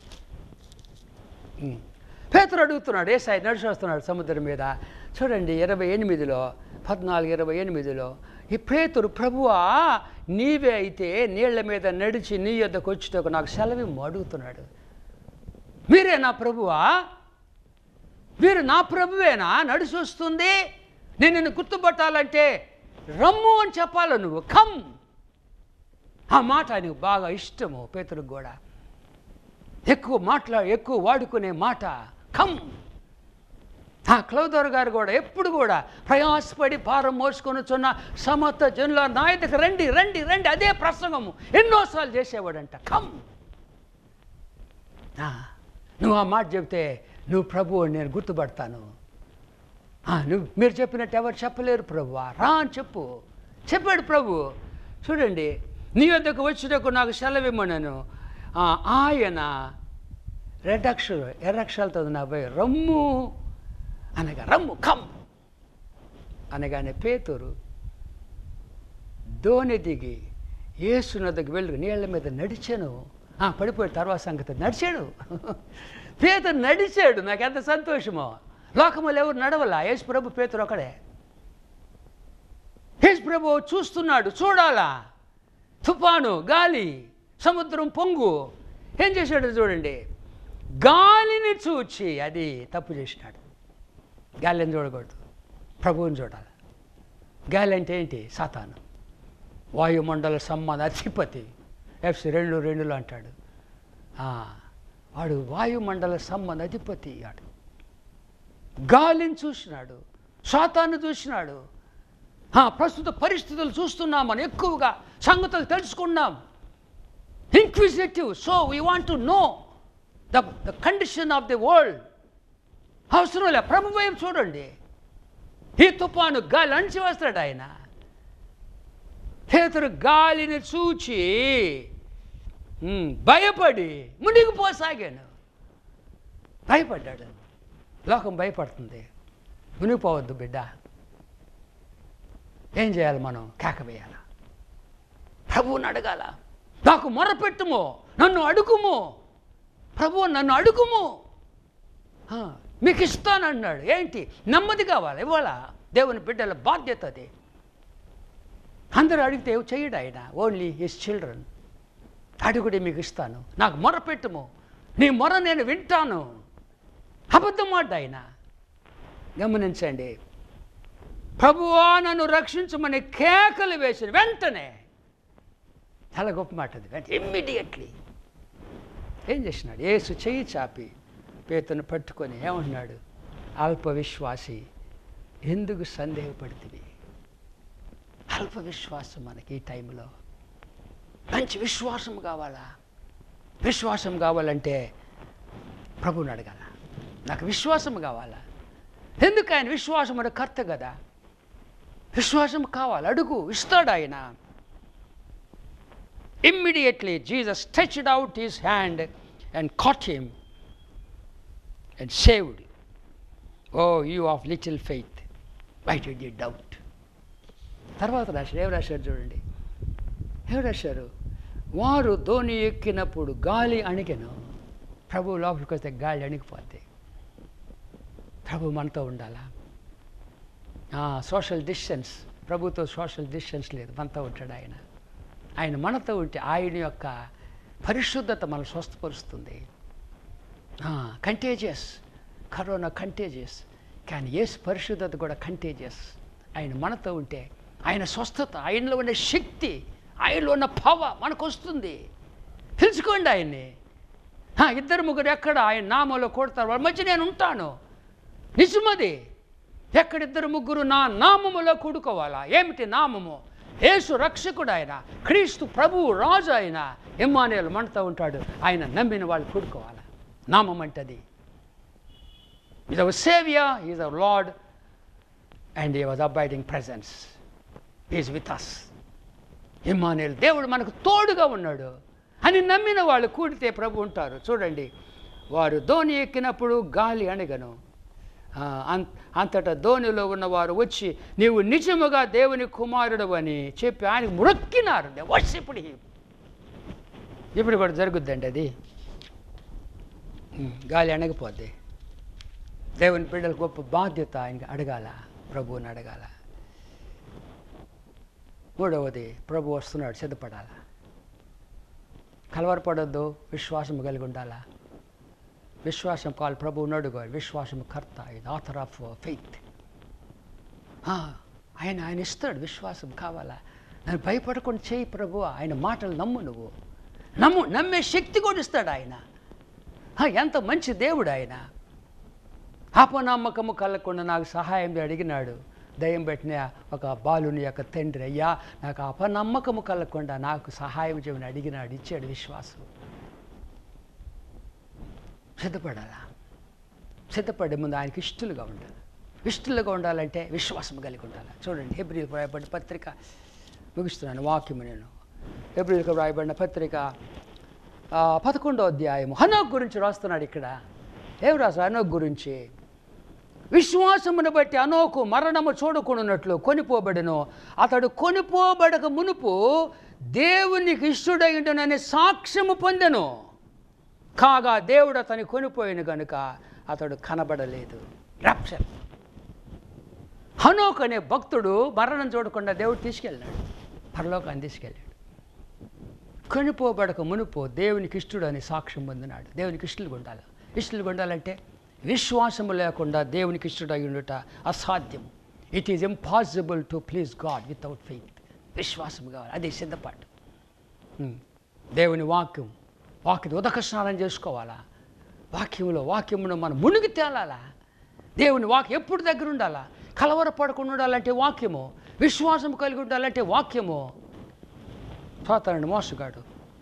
పేతురు అడుగుతున్నాడు ఏసాయి నడిచి వస్తున్నాడు సముద్రం మీద చూడండి ఇరవై ఎనిమిదిలో పద్నాలుగు ఇరవై ఎనిమిదిలో ఈ పేతురు ప్రభువా నీవే అయితే నీళ్ల మీద నడిచి నీ యొద్దకు వచ్చుటకు నాకు సెలవు అడుగుతున్నాడు మీరే నా ప్రభువా వీరు నా ప్రభువేనా నడిచి వస్తుంది నేను నిన్ను గుర్తుపట్టాలంటే రమ్ము అని చెప్పాలి నువ్వు కమ్ ఆ మాట ఆయనకు బాగా ఇష్టము పేతురికి కూడా ఎక్కువ మాట్లా ఎక్కువ వాడుకునే మాట కమ్ ఆ క్లౌదర్ గారు కూడా ఎప్పుడు కూడా ప్రయాసపడి భారం మోసుకొని చున్న సమస్త జనుల నాయకు రండి రండి రండి అదే ప్రసంగము ఎన్నోసార్లు చేసేవాడంట కమ్ ఆ, నువ్వు ఆ మాట చెబితే నువ్వు ప్రభువు నేను గుర్తుపడతాను "ఆ, నువ్వు మీరు చెప్పినట్టు ఎవరు చెప్పలేరు ప్రభు రా అని చెప్పు చెప్పాడు ప్రభు చూడండి నీ వద్దకు వచ్చుటకు నాకు సెలవిమ్మన్నాను ఆ, ఆయన రెడ్ అక్షరం ఎర్ర అక్షరాలతో ఉంది నా భయ రమ్ము అనగా రమ్ము కమ్ అనగానే పేతురు దోణి దిగి ఏసు నద్దకు వెళ్ళి నీళ్ళ మీద నడిచాను ఆ, పడిపోయాడు తర్వాత సంగతి నడిచాడు పేతురు నడిచాడు నాకు ఎంత సంతోషమో లోకములు ఎవరు నడవలా యేసు ప్రభు పేతురు ఒకడే యేసు ప్రభు చూస్తున్నాడు చూడాలా తుఫాను గాలి సముద్రం పొంగు ఏం చేశాడు చూడండి గాలిని చూచి అది తప్పు చేసినాడు గాలిని చూడకూడదు ప్రభువుని చూడాలి గాలి అంటే ఏంటి సాతాను వాయుమండల సంబంధ అధిపతి ఎఫ్సి రెండు రెండులో అంటాడు ఆ, వాడు వాయుమండల సంబంధ అధిపతి వాడు గాలిని చూసినాడు సాతాన్ని చూసినాడు ఆ, ప్రస్తుత పరిస్థితులు చూస్తున్నాం మనం ఎక్కువగా సంగతులు తెలుసుకున్నాం inquisitive so we want to know the the condition of the world అవసరం లే ప్రభు వైపు చూడండి ఈ తుఫాను గాలి అణిచి వస్తాడు ఆయన పేతురు గాలిని చూచి ఉమ్, భయపడి మునిగిపోసాగాను భయపడ్డాడు లోకం భయపడుతుంది మునిగిపోవద్దు బిడ్డ ఏం చేయాలి మనం కేక వేయాల ప్రభువుని అడగాల నాకు మొరపెట్టుము నన్ను అడుగుము ప్రభు నన్ను అడుగుము ఆ, మీకు ఇస్తానన్నాడు ఏంటి నెమ్మది కావాలి ఇవాళ దేవుని బిడ్డల బాధ్యత అది అందరూ అడిగితే చేయడు ఆయన ఓన్లీ హిస్ చిల్డ్రన్ అడుగుడి మీకు ఇస్తాను నాకు మొర పెట్టుము నీ మొర నేను వింటాను అబద్ధం మాట ఆయన గమనించండి ప్రభువా నన్ను రక్షించమని కేకలు వేసిన వెంటనే చాలా గొప్ప మాట అది వెంట ఇమ్మీడియట్లీ ఏం చేసినాడు ఏసు చెయ్యి చాపి పేతును పట్టుకొని ఏమంటున్నాడు అల్ప విశ్వాసి ఎందుకు సందేహపడుతుంది అల్ప విశ్వాసం మనకి ఈ టైంలో మంచి విశ్వాసం కావాలా విశ్వాసం కావాలంటే ప్రభుని అడగాల నాకు విశ్వాసం కావాలా ఎందుకు ఆయన విశ్వాసం అనే కర్త కదా విశ్వాసం కావాలి అడుగు ఇస్తాడు ఆయన immediately Jesus stretched out his hand and caught him and saved O you of little faith why did you doubt తర్వాత రాశారు ఏం రాశారు చూడండి ఏం రాశారు వారు ధోని ఎక్కినప్పుడు గాలి అణిగెను ప్రభు లోపలికి వస్తే గాలి అణిగిపోద్ది ప్రభు మనతో ఉండాలా సోషల్ డిస్టెన్స్ ప్రభుతో సోషల్ డిస్టెన్స్ లేదు మనతో ఉంటాడు ఆయన ఆయన మనతో ఉంటే ఆయన యొక్క పరిశుద్ధత మనం స్వస్థపరుస్తుంది కంటేజియస్ కరోనా కంటేజియస్ కానీ యేసు పరిశుద్ధత కూడా కంటేజియస్ ఆయన మనతో ఉంటే ఆయన స్వస్థత ఆయనలో ఉన్న శక్తి ఆయనలో ఉన్న పవ మనకు వస్తుంది తెలుసుకోండి ఆయన్ని ఆ, ఇద్దరు ముగ్గురు ఎక్కడ ఆయన నామంలో కొడతారు వాళ్ళ మధ్య నేను ఉంటాను నిజమది ఎక్కడిద్దరు ముగ్గురు నా నామములో కూడుకోవాలా ఏమిటి నామము యేసు రక్షకుడు ఆయన క్రీస్తు ప్రభువు రాజు ఆయన ఎమ్మానేలు మనతో ఉంటాడు ఆయన నమ్మిన వాళ్ళు కూడుకోవాలా నామం అంటది is our saviour is our lord and he was abiding presence is with us ఇమ్మానేలు దేవుడు మనకు తోడుగా ఉన్నాడు అని నమ్మిన వాళ్ళు కూడితే ప్రభు ఉంటారు చూడండి వారు ధోని ఎక్కినప్పుడు గాలి అణగను ఆ, అం- అంతటా ధోనిలో ఉన్నవారు వచ్చి నీవు నిజముగా దేవుని కుమారుడు అని చెప్పి ఆయన మొక్కినారు వర్షిప్పుడు ఇప్పుడు కూడా జరుగుద్దండి అది ఉమ్, గాలి అణగిపోద్ది దేవుని బిడ్డల గొప్ప బాధ్యత ఆయనకి అడగాల ప్రభువుని అడగాల మూడవది ప్రభు వస్తున్నాడు సిద్ధపడాల కలవరపడొద్దు విశ్వాసం కలిగి ఉండాలా విశ్వాసం కాల్ ప్రభు ఉన్నాడు విశ్వాసం కర్త ఇది ఆథర్ ఆఫ్ ఫెయిత్ ఆయన ఆయన ఇస్తాడు విశ్వాసం కావాలా నన్ను భయపడకుండా చేయి ప్రభు ఆయన మాటలు నమ్ము నువ్వు నమ్ము నమ్మే శక్తి కూడా ఇస్తాడు ఆయన ఆ, ఎంత మంచి దేవుడు ఆయన అపనమ్మకము కలగకుండా నాకు సహాయం చేయి అడిగినాడు దయ్యం పెట్టిన ఒక బాలుని యొక్క తండ్రి అయ్యా నాకు అపనమ్మకము కలగకుండా నాకు సహాయం చేయమని అడిగినాడు ఇచ్చాడు విశ్వాసం సిద్ధపడాలా సిద్ధపడే ముందు ఆయనకి ఇష్టలుగా ఉండాలి ఇష్టలుగా ఉండాలంటే విశ్వాసం కలిగి ఉండాలి చూడండి హెబ్రిల్ రాయబడిన పత్రిక ముగిస్తున్నాను వాక్యము నేను హెబ్రిల్కి రాయబడిన పత్రిక ఆ, పదకొండో అధ్యాయము హనోక్ గురించి రాస్తున్నాడు ఇక్కడ ఏం రాసు హనోక్ గురించి విశ్వాసమును బట్టి అనోకు మరణము చూడకుండానట్లు కొనిపోబడెను అతడు కొనిపోబడక మునుపు దేవునికి ఇష్టడైండునని సాక్ష్యము పొందెను కాగా దేవుడు అతని కొనిపోయిన గనుక అతడు కనబడలేదు రాప్చర్ హనోక్ అనే భక్తుడు మరణం చూడకుండా దేవుడు తీసుకెళ్ళాడు పరలోకాన్ని తీసుకెళ్ళాడు కొనిపోబడక మునుపు దేవునికి ఇష్టడు అని సాక్ష్యం పొందినాడు దేవునికి ఇష్టలుగా ఉండాలి ఇష్టలుగా ఉండాలంటే విశ్వాసము లేకుండా దేవునికి ఇష్టడు అయి ఉండుట అసాధ్యం it is impossible to please God without faith విశ్వాసం కావాలి అది సిద్ధపాటు ఉమ్. దేవుని వాక్యం వాక్యం ఉదక స్నానం చేసుకోవాలా వాక్యంలో వాక్యమును మనం మునిగి తేలాలా దేవుని వాక్యం ఎప్పుడు దగ్గర ఉండాలా కలవరపడకుండా ఉండాలంటే వాక్యము విశ్వాసం కలిగి ఉండాలంటే వాక్యము చూస్తానండి మోసగాడు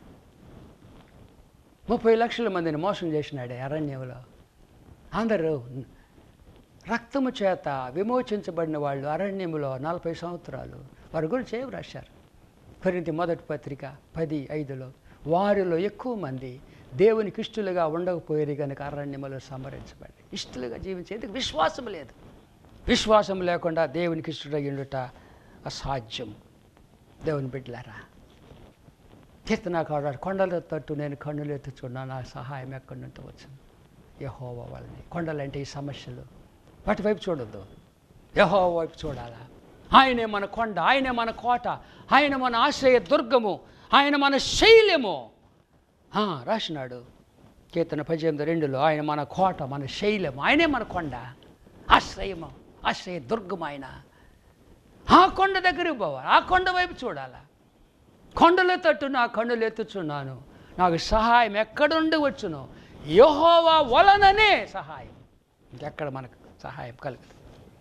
ముప్పై లక్షల మందిని మోసం చేసినాడే అరణ్యంలో అందరూ రక్తము చేత విమోచించబడిన వాళ్ళు అరణ్యములో నలభై సంవత్సరాలు వారి గురించి ఏం రాశారు కొరింథీ మొదటి పత్రిక పది ఐదులో వారిలో ఎక్కువ మంది దేవునికి ఇష్టలుగా ఉండకపోయేది కనుక అరణ్యములో సంహరించబడి ఇష్టలుగా జీవించేందుకు విశ్వాసం లేదు విశ్వాసం లేకుండా దేవునికి ఇష్టడై ఉండుట అసాధ్యం దేవుని బిడ్డలారా కీర్తనాకాడు కొండల తట్టు నేను కన్నులు ఎత్తుచున్నా నా సహాయం ఎక్కడి నుండి వచ్చింది యహోవా వాళ్ళని కొండలంటే ఈ సమస్యలు వాటి వైపు చూడొద్దు యహోవా వైపు చూడాలా ఆయనే మన కొండ ఆయనే మన కోట ఆయన మన ఆశ్రయ దుర్గము ఆయన మన శైల్యము ఆ, రాసినాడు కీర్తన పద్దెనిమిది రెండులో ఆయన మన కోట మన శైలము ఆయనే మన కొండ ఆశ్రయము ఆశ్రయ దుర్గం ఆయన ఆ కొండ దగ్గరికి పోవాలి ఆ కొండ వైపు చూడాలా కొండల తట్టు నా కన్నులు ఎత్తుచున్నాను నాకు సహాయం ఎక్కడుండి వచ్చును యహోవా వలననే సహాయం ఇంకెక్కడ మనకు సహాయం కలుగుతుంది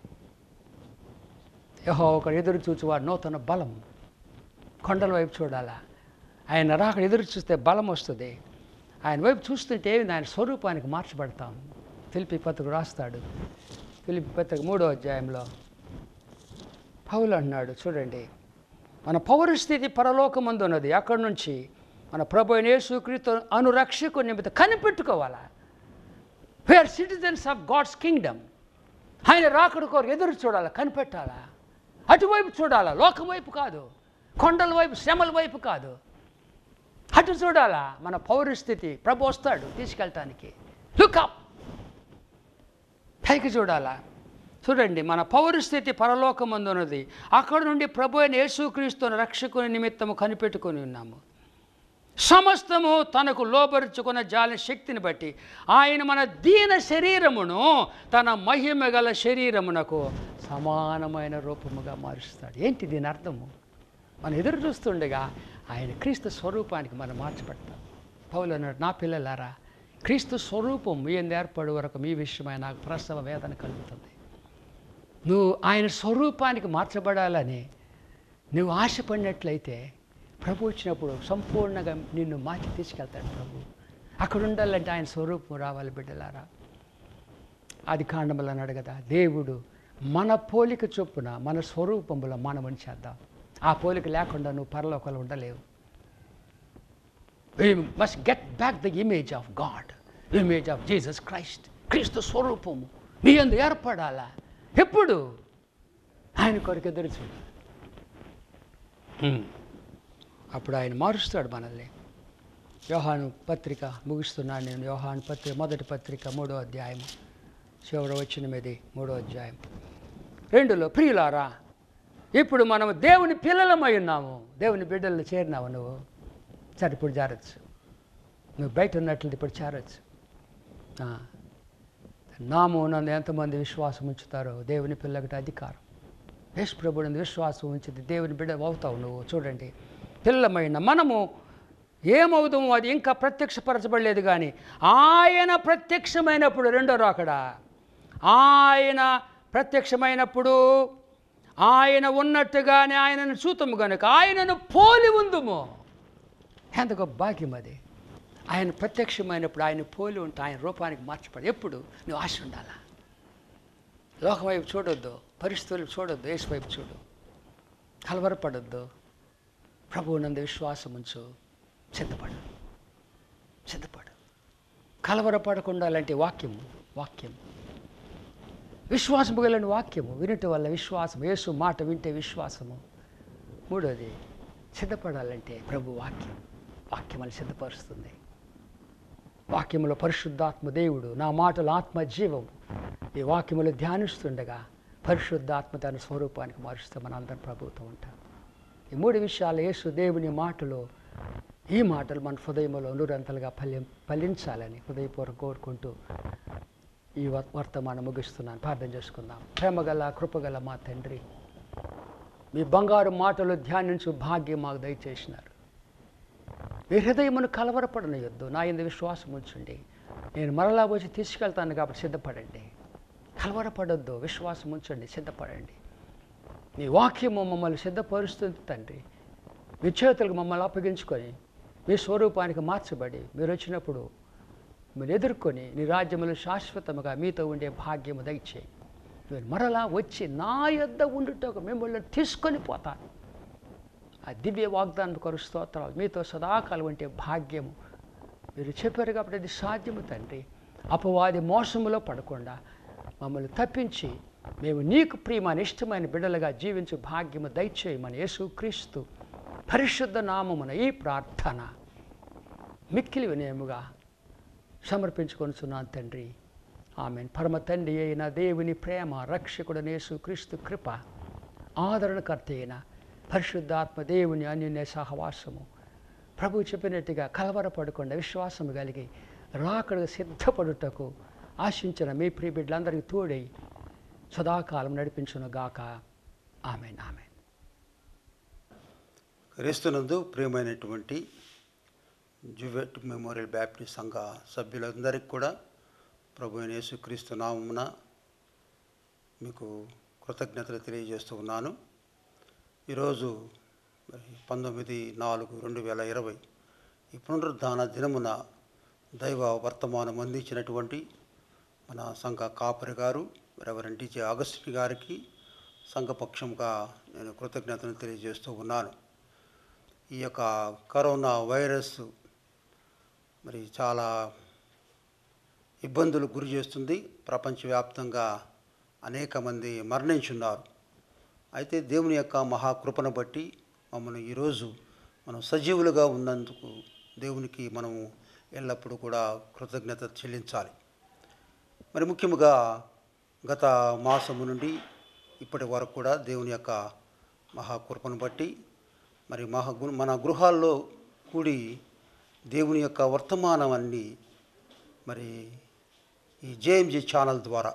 యహో ఒక ఎదురు చూచువాడు నూతన బలం కొండల వైపు చూడాలా ఆయన రాక ఎదురు చూస్తే బలం వస్తుంది ఆయన వైపు చూస్తుంటే ఏమిటి? ఆయన స్వరూపానికి మార్చబడతాం ఫిలిపి పత్రిక రాస్తాడు ఫిలిపి పత్రిక మూడో అధ్యాయంలో పౌలు అన్నాడు చూడండి మన పౌరస్థితి పరలోకమందు ఉన్నది అక్కడి నుంచి మన ప్రభు అయిన యేసుక్రీస్తు అనురక్షకు నిమిత్తం కనిపెట్టుకోవాలా where citizens of God's kingdom ఆయన రాకడ కోరు ఎదురు చూడాలా కనిపెట్టాలా అటువైపు చూడాలా లోకం వైపు కాదు కొండల వైపు శ్రమల వైపు కాదు అటు చూడాలా మన పౌరస్థితి ప్రభు వస్తాడు తీసుకెళ్ళటానికి లుకప్ పైకి చూడాలా చూడండి మన పౌరస్థితి పరలోకమందున్నది అక్కడ నుండి ప్రభు అయిన యేసుక్రీస్తుని రక్షకుని నిమిత్తము కనిపెట్టుకొని ఉన్నాము సమస్తము తనకు లోబరుచుకున్న జాలి శక్తిని బట్టి ఆయన మన దీన శరీరమును తన మహిమ గల శరీరమునకు సమానమైన రూపముగా మారుస్తాడు ఏంటి దీని అర్థము మనం ఎదురు చూస్తుండగా ఆయన క్రీస్తు స్వరూపానికి మనం మార్చబడతాం పౌలు అన్నాడు నా పిల్లలారా క్రీస్తు స్వరూపం మీ ఎందు ఏర్పడు వరకు మీ విషయమై నాకు ప్రసవ వేదన కలుగుతుంది నువ్వు ఆయన స్వరూపానికి మార్చబడాలని నువ్వు ఆశపడినట్లయితే ప్రభు వచ్చినప్పుడు సంపూర్ణంగా నిన్ను మార్చి తీసుకెళ్తాడు ప్రభు అక్కడ ఉండాలంటే ఆయన స్వరూపం రావాలి బిడ్డలారా అది కాండములు అన్నాడు కదా దేవుడు మన పోలిక చొప్పున మన స్వరూపములో మనం ఉంచేద్దాం ఆ పోలిక లేకుండా నువ్వు పరలోకంలో ఉండలేవు we must get back the image of God, image of Jesus Christ. క్రీస్తు స్వరూపము మీ అందు ఏర్పడాలా ఎప్పుడు ఆయన కొరకు ఎదురు చూడాలి అప్పుడు ఆయన మారుస్తాడు మనల్ని యోహాను పత్రిక ముగిస్తున్నాను నేను యోహాను పత్రిక మొదటి పత్రిక మూడో అధ్యాయం చివరి వచ్చిన మీది మూడో అధ్యాయం రెండులో ప్రియులారా ఇప్పుడు మనం దేవుని పిల్లలమై ఉన్నాము దేవుని బిడ్డలను చేరినావు నువ్వు సరే ఇప్పుడు చేరచ్చు నువ్వు బయట ఉన్నట్లయితే ఇప్పుడు చేరచ్చు ఆ. నాము నందు ఎంతమంది విశ్వాసం ఉంచుతారో దేవుని పిల్లగట అధికారం యేసు ప్రభుని విశ్వాసం ఉంచితే దేవుని బిడ్డ అవుతావు నువ్వు చూడండి పిల్లమైన మనము ఏమవుతాము అది ఇంకా ప్రత్యక్షపరచబడలేదు కానీ ఆయన ప్రత్యక్షమైనప్పుడు రెండో రాకడా ఆయన ప్రత్యక్షమైనప్పుడు ఆయన ఉన్నట్టుగానే ఆయనను చూతము కనుక ఆయనను పోలి ఉందుము ఎంత గొప్ప భాగ్యం అది ఆయన ప్రత్యక్షమైనప్పుడు ఆయన పోలి ఉంటే ఆయన రూపానికి మార్చబడి ఎప్పుడు నువ్వు ఆశ ఉండాలా లోకం వైపు చూడొద్దు పరిస్థితులు చూడొద్దు యేసు వైపు చూడు కలవరపడొద్దు ప్రభువు నందు విశ్వాసం ఉంచు సిద్ధపడు సిద్ధపడు కలవరపడకుండా అలాంటి వాక్యం వాక్యం విశ్వాసం కలిగిన వాక్యము వినటం వల్ల విశ్వాసం యేసు మాట వింటే విశ్వాసము మూడోది సిద్ధపడాలంటే ప్రభు వాక్యం వాక్యం అని సిద్ధపరుస్తుంది వాక్యములో పరిశుద్ధాత్మ దేవుడు నా మాటలు ఆత్మ జీవం ఈ వాక్యములు ధ్యానిస్తుండగా పరిశుద్ధాత్మ తన స్వరూపానికి మారుస్తే మన అందరం ప్రభుత్వం ఉంటాం ఈ మూడు విషయాలు యేసు దేవుని మాటలు ఈ మాటలు మన హృదయంలో నూరంతలుగా ఫలి ఫలించాలని హృదయపూర్వక కోరుకుంటూ ఈ వర్- వర్తమానం ముగిస్తున్నాను ప్రార్థన చేసుకుందాం ప్రేమగల కృపగల మా తండ్రి మీ బంగారు మాటలు ధ్యానించు భాగ్యం మాకు దయచేసినారు మీ హృదయమును కలవరపడనయొద్దు నా ఇందు విశ్వాసం ఉంచండి నేను మరలా వచ్చి తీసుకెళ్తాను కాబట్టి సిద్ధపడండి కలవరపడొద్దు విశ్వాసం ఉంచండి సిద్ధపడండి మీ వాక్యము మమ్మల్ని సిద్ధపరుస్తుంది తండ్రి మీ చేతులకు మమ్మల్ని అప్పగించుకొని మీ స్వరూపానికి మార్చబడి మీరు వచ్చినప్పుడు మీరు ఎదుర్కొని నీ రాజ్యములు శాశ్వతముగా మీతో ఉండే భాగ్యము దయచేయి మీరు మరలా వచ్చి నా యొద్ద ఉండుటకు మిమ్మల్ని తీసుకొని పోతాను ఆ దివ్య వాగ్దానం కొరకు స్తోత్రాలు మీతో సదాకాలం వంటి భాగ్యము మీరు చెప్పారు కాబట్టి అది సాధ్యము తండ్రి అపవాది మోసములో పడకుండా మమ్మల్ని తప్పించి మేము నీకు ప్రియమైన ఇష్టమైన బిడ్డలుగా జీవించు భాగ్యము దయచేయమని యేసు క్రీస్తు పరిశుద్ధ నామమున ఈ ప్రార్థన మిక్కిలి వినయముగా సమర్పించుకొనుచున్నాను తండ్రి ఆమె పరమ తండ్రి అయిన దేవుని ప్రేమ రక్షకుడు యేసు క్రీస్తు కృప ఆదరణకర్త అయిన పరిశుద్ధాత్మ దేవుని అన్యున్య సహవాసము ప్రభు చెప్పినట్టుగా కలవరపడకుండా విశ్వాసము కలిగి రాకడకు సిద్ధపడుటకు ఆశించిన మీ ప్రియ బిడ్డలందరికీ తోడై సదాకాలం నడిపించును గాక ఆమెన్ ఆమెన్ క్రీస్తునందు ప్రియమైనటువంటి జువెట్ మెమోరియల్ బ్యాప్టిస్ట్ సంఘ సభ్యులందరికీ కూడా ప్రభు అయిన యేసుక్రీస్తు నామమున మీకు కృతజ్ఞతలు తెలియజేస్తూ ఉన్నాను ఈరోజు మరి పంతొమ్మిది నాలుగు రెండు వేల ఇరవై ఈ పునరుద్ధాన దినమున దైవ వర్తమానం అందించినటువంటి మన సంఘ కాపరి గారు రెవరెండ్ టీజే ఆగస్టిన్ గారికి సంఘపక్షంగా నేను కృతజ్ఞతలు తెలియజేస్తూ ఉన్నాను ఈ యొక్క కరోనా వైరస్ మరి చాలా ఇబ్బందులు గురి చేస్తుంది ప్రపంచవ్యాప్తంగా అనేక మంది మరణించున్నారు అయితే దేవుని యొక్క మహాకృపను బట్టి మమ్మల్ని ఈరోజు మనం సజీవులుగా ఉన్నందుకు దేవునికి మనము ఎల్లప్పుడూ కూడా కృతజ్ఞత చెల్లించాలి మరి ముఖ్యముగా గత మాసము నుండి ఇప్పటి వరకు కూడా దేవుని యొక్క మహాకృపను బట్టి మరి మహా మన గృహాల్లో కూడి దేవుని యొక్క వర్తమానాన్ని మరి ఈ జేఎంజీ ఛానల్ ద్వారా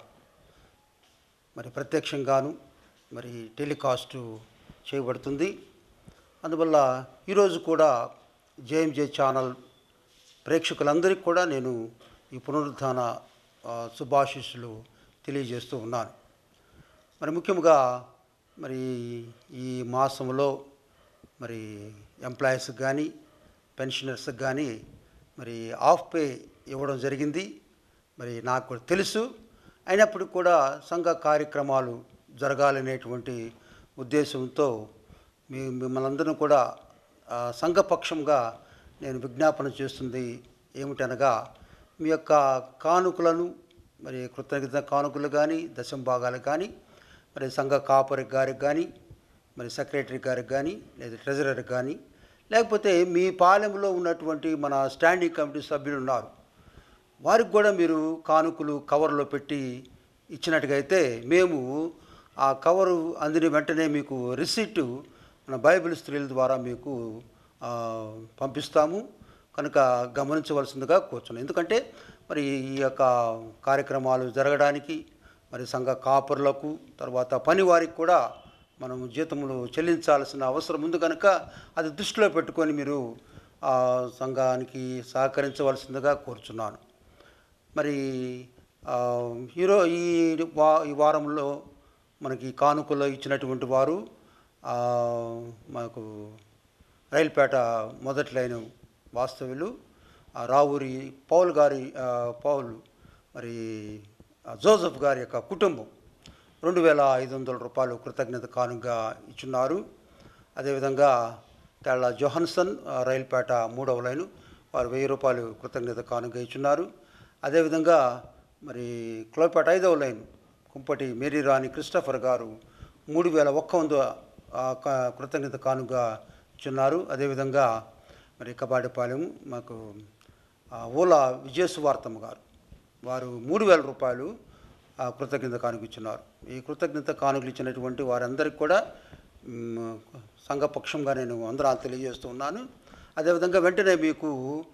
మరి ప్రత్యక్షంగాను మరి టెలికాస్ట్ చేయబడుతుంది అందువల్ల ఈరోజు కూడా జేఎంజే ఛానల్ ప్రేక్షకులందరికీ కూడా నేను ఈ పునరుద్ధాన ఆ, శుభాశీస్సులు తెలియజేస్తూ ఉన్నాను మరి ముఖ్యంగా మరి ఈ మాసంలో మరి ఎంప్లాయీస్కి కానీ పెన్షనర్స్కి కానీ మరి ఆఫ్ పే ఇవ్వడం జరిగింది మరి నాకు కూడా తెలుసు అయినప్పటికీ కూడా సంఘ కార్యక్రమాలు జరగాలనేటువంటి ఉద్దేశంతో మీ మిమ్మల్ని అందరం కూడా ఆ, సంఘపక్షంగా నేను విజ్ఞాపన చేస్తుంది ఏమిటనగా మీ యొక్క కానుకలను మరి కృతజ్ఞత కానుకలు కానీ దశం భాగాలు కానీ మరి సంఘ కాపరి గారికి కానీ మరి సెక్రటరీ గారికి కానీ లేదా ట్రెజరర్ కానీ లేకపోతే మీ పాలెంలో ఉన్నటువంటి మన స్టాండింగ్ కమిటీ సభ్యులు ఉన్నారు వారికి కూడా మీరు కానుకలు కవర్లో పెట్టి ఇచ్చినట్టుగా అయితే మేము ఆ కవరు అందిన వెంటనే మీకు రిసిప్ట్ మన బైబిల్ స్త్రీల ద్వారా మీకు ఆ, పంపిస్తాము కనుక గమనించవలసిందిగా కూర్చున్నాం ఎందుకంటే మరి ఈ యొక్క కార్యక్రమాలు జరగడానికి మరి సంఘ కాపరులకు తర్వాత పని వారికి కూడా మనం జీతములు చెల్లించాల్సిన అవసరం ఉంది కనుక అది దృష్టిలో పెట్టుకొని మీరు ఆ సంఘానికి సహకరించవలసిందిగా కోరుచున్నాను మరి ఆ, ఈరో ఈ వా ఈ వారంలో మనకి కానుకలు ఇచ్చినటువంటి వారు ఆ, మాకు రైల్పేట మొదటి లైన్ వాస్తవ్యులు ఆ రావూరి పౌల్ గారి ఆ, పౌల్ మరి ఆ, జోసెఫ్ గారి యొక్క కుటుంబం రెండు వేల ఐదు వందల రూపాయలు కృతజ్ఞత కానుగా ఇచ్చున్నారు అదేవిధంగా తెల్ల జోహన్సన్ ఆ, రైల్పేట మూడవ లైను వారు వెయ్యి రూపాయలు కృతజ్ఞత కానుగా ఇచ్చున్నారు అదేవిధంగా మరి క్లోపేట ఐదవ లైన్ కుంపటి మేరీ రాణి క్రిస్టఫర్ గారు మూడు వేల ఒక్క వంద ఆ, క- కృతజ్ఞత కానుగా ఇచ్చున్నారు అదేవిధంగా మరి కబాడిపాలెం మాకు ఆ, ఓలా విజయసువార్తమ్మ గారు వారు మూడు వేల రూపాయలు ఆ, కృతజ్ఞత కానుక ఇచ్చున్నారు ఈ కృతజ్ఞత కానుకలు ఇచ్చినటువంటి వారందరికీ కూడా మ్, సంఘపక్షంగా నేను వందనాలు తెలియజేస్తూ ఉన్నాను అదేవిధంగా వెంటనే మీకు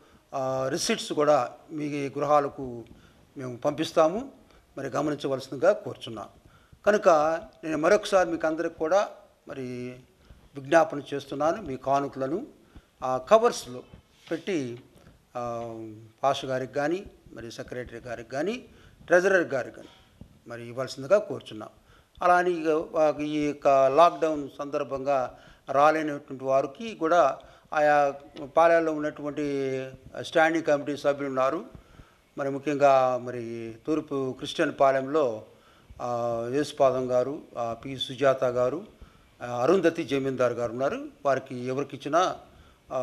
రిసిట్స్ కూడా మీ గృహాలకు మేము పంపిస్తాము మరి గమనించవలసిందిగా కోరుచున్నాం కనుక నేను మరొకసారి మీకు అందరికి కూడా మరి విజ్ఞాపన చేస్తున్నాను మీ కానుకలను ఆ కవర్స్లో పెట్టి ఆ, పాస్టర్ గారికి కానీ మరి సెక్రటరీ గారికి కానీ ట్రెజరర్ గారికి కానీ మరి ఇవ్వాల్సిందిగా కోరుచున్నాం అలా అని ఇక వా- ఈ యొక్క లాక్డౌన్ సందర్భంగా రాలేనటువంటి వారికి కూడా ఆయా పాలెల్లో ఉన్నటువంటి స్టాండింగ్ కమిటీ సభ్యులు ఉన్నారు మరి ముఖ్యంగా మరి తూర్పు క్రిస్టియన్ పాలెంలో ఆ, యేసుపాదం గారు ఆ, పి సుజాత గారు ఆ, అరుంధతి జమీందార్ గారు ఉన్నారు వారికి ఎవరికి ఇచ్చినా ఆ,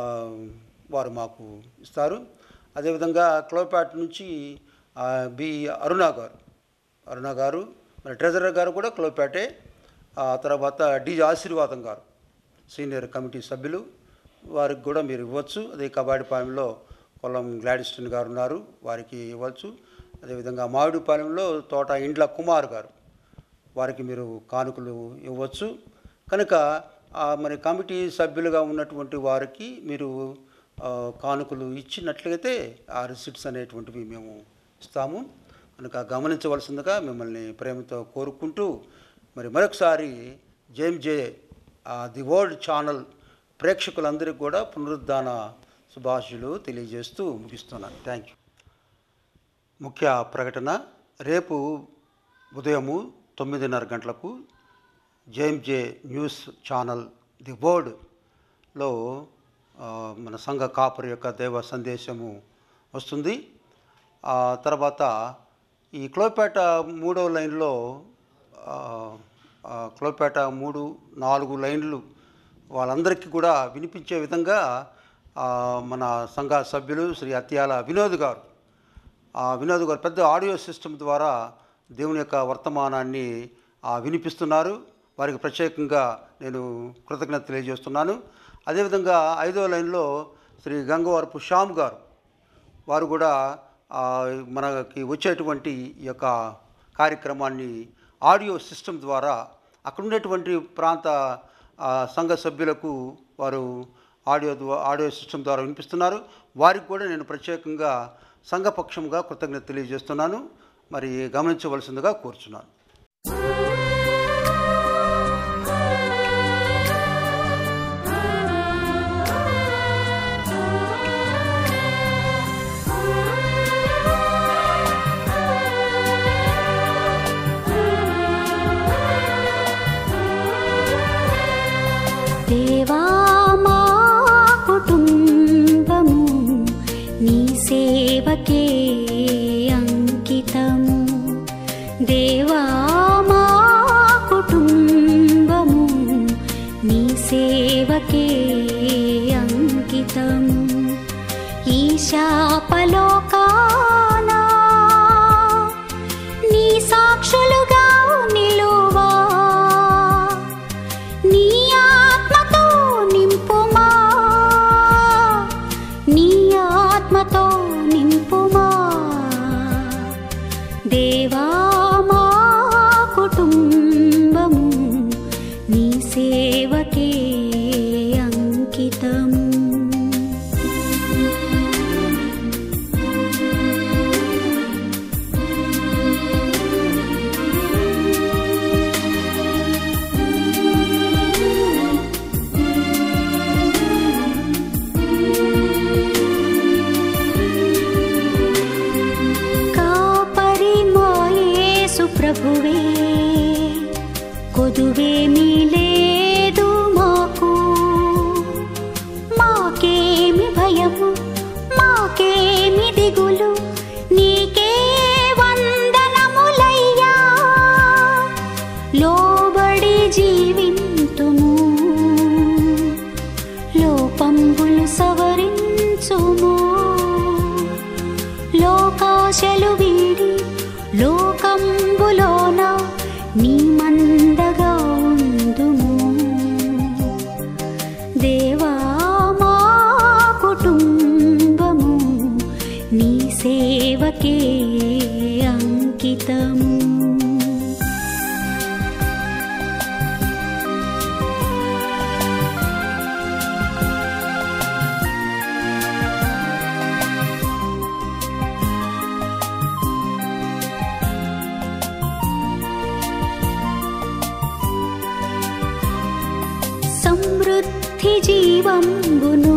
వారు మాకు ఇస్తారు అదేవిధంగా క్లోపాట్ నుంచి ఆ, బి అరుణ గారు అరుణ గారు మరి ట్రెజరర్ గారు కూడా క్లోపేటే ఆ తర్వాత డి ఆశీర్వాదం గారు సీనియర్ కమిటీ సభ్యులు వారికి కూడా మీరు ఇవ్వచ్చు అదే కబాడిపాలెంలో కొల్లం గ్లాడిస్టన్ గారు ఉన్నారు వారికి ఇవ్వచ్చు అదేవిధంగా మామిడిపాలెంలో తోట ఇండ్ల కుమార్ గారు వారికి మీరు కానుకలు ఇవ్వచ్చు కనుక ఆ మరి కమిటీ సభ్యులుగా ఉన్నటువంటి వారికి మీరు ఆ, కానుకలు ఇచ్చినట్లయితే ఆ రిసిప్ట్స్ అనేటువంటివి మేము ఇస్తాము కనుక గమనించవలసిందిగా మిమ్మల్ని ప్రేమతో కోరుకుంటూ మరి మరొకసారి J M J the world channel ప్రేక్షకులందరికీ కూడా పునరుద్ధాన శుభాషులు తెలియజేస్తూ ముగిస్తున్నాను థ్యాంక్ యూ ముఖ్య ప్రకటన రేపు ఉదయము తొమ్మిదిన్నర గంటలకు జేఎంజే న్యూస్ ఛానల్ ది వర్డ్లో ఆ, మన సంఘ కాపరి యొక్క దేవ సందేశము వస్తుంది ఆ తర్వాత ఈ క్లోపేట మూడవ లైన్లో ఆ, ఆ, క్లోపేట మూడు నాలుగు లైన్లు వాళ్ళందరికీ కూడా వినిపించే విధంగా ఆ, మన సంఘ సభ్యులు శ్రీ అత్యాల వినోద్ గారు ఆ వినోద్ గారు పెద్ద ఆడియో సిస్టమ్ ద్వారా దేవుని యొక్క వర్తమానాన్ని ఆ, వినిపిస్తున్నారు వారికి ప్రత్యేకంగా నేను కృతజ్ఞత తెలియజేస్తున్నాను అదేవిధంగా ఐదో లైన్లో శ్రీ గంగవరపు శ్యామ్ గారు వారు కూడా ఆ, మనకి వచ్చేటువంటి ఈ యొక్క కార్యక్రమాన్ని ఆడియో సిస్టమ్ ద్వారా అక్కడ ఉండేటువంటి ప్రాంత ఆ, సంఘ సభ్యులకు వారు ఆడియో ద్వా- ఆడియో సిస్టమ్ ద్వారా వినిపిస్తున్నారు వారికి కూడా నేను ప్రత్యేకంగా సంఘపక్షంగా కృతజ్ఞత తెలియజేస్తున్నాను మరి గమనించవలసిందిగా కోరుచున్నాను దేవా మా కుటుంబము నీ సేవకే అంకితము దేవా మా కుటుంబము నీ సేవకే అంకితము ఈ శాపలోకానా నీ సాక్షులుగా నిలువా నీ ఆత్మతో నింపుమా నీ ఆత్మతో నింపుమా దేవా మా కుటుంబము నీ సేవకే అంకితము కాపరి మాయేసు ప్రభువే కొదువేమీ లేదు మాకు మాకేమి భయము మాకేమి దిగులు నీకే వందనములయ్యా ఆశలు వీడి లోకంబులోన నీ మందగా ఉందుము దేవా మా కుటుంబము నీ సేవకే అంకితము సమృద్ధి జీవంబును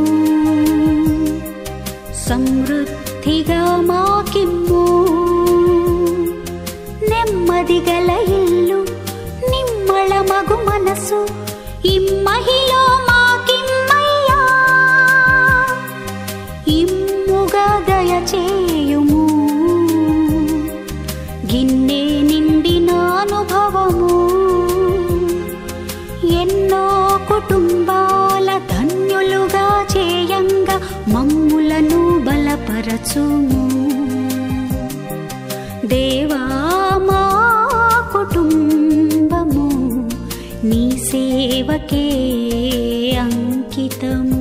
సమృద్ధిగా మాకిమ్ము నెమ్మది గల ఇల్లు నిమ్మళ మగు మనసు ఇమ్మహిలో మాకిమ్మయ్యా ఇమ్ముగా దయచేయుము గిన్నె నిండిన అనుభవము ఎన్నో కుటుంబాల ధన్యులుగా చేయంగా మమ్ములను బలపరచుము దేవా మా కుటుంబము నీ సేవకే అంకితము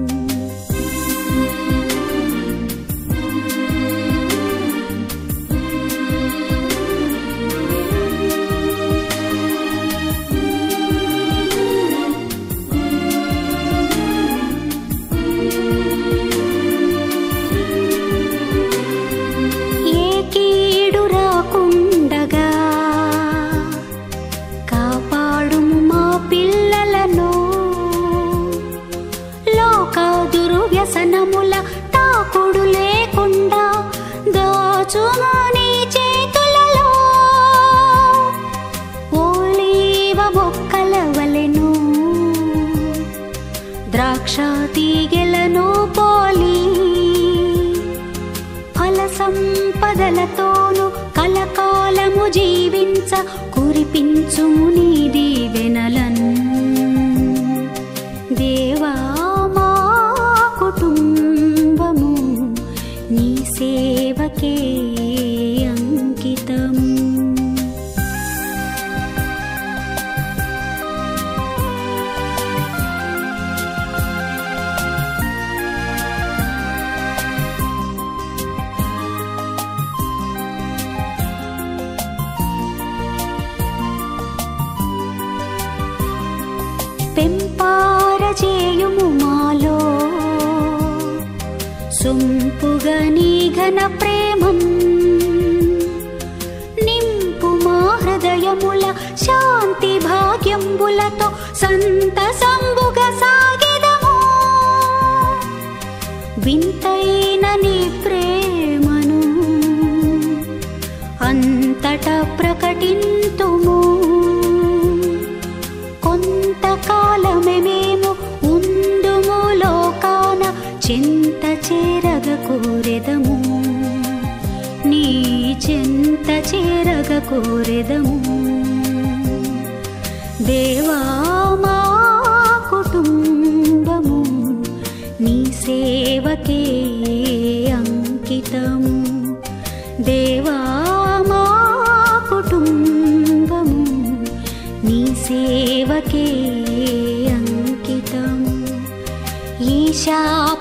ఏ కీడు రాకుండగా కాపాడుము మా పిల్లలను లోక దుర్వ్యసనముల తాకుడు లేకుండా దాచుము నీ చేతులలో ఓలీవ మొక్కల వలెను ద్రాక్ష తీగెలను పోలి ఫల సంపదలతోను కలకాలము జీవించ కురిపించుము నీ దీవెనలన్ దేవా మా కుటుంబము నీ సేవకే అంకితము పెంపారచేయుము మాలో సొంపుగా నీ ఘన ప్రేమం నింపు మా హృదయముల శాంతి భాగ్యంబులతో సంతసంబుగా సాగెదము వింతైన నీ ప్రేమను అంతటా ప్రకటింతుము కొంతకాలమే మేము ఉందుము లోకాన చింత చేరగ కోరెదము నీ చింత చేరగ కోరెదము దేవా మా కుటుంబము నీ సేవకే అంకితము దేవా మా కుటుంబము నీ సేవకే అంకితము ఈ శాప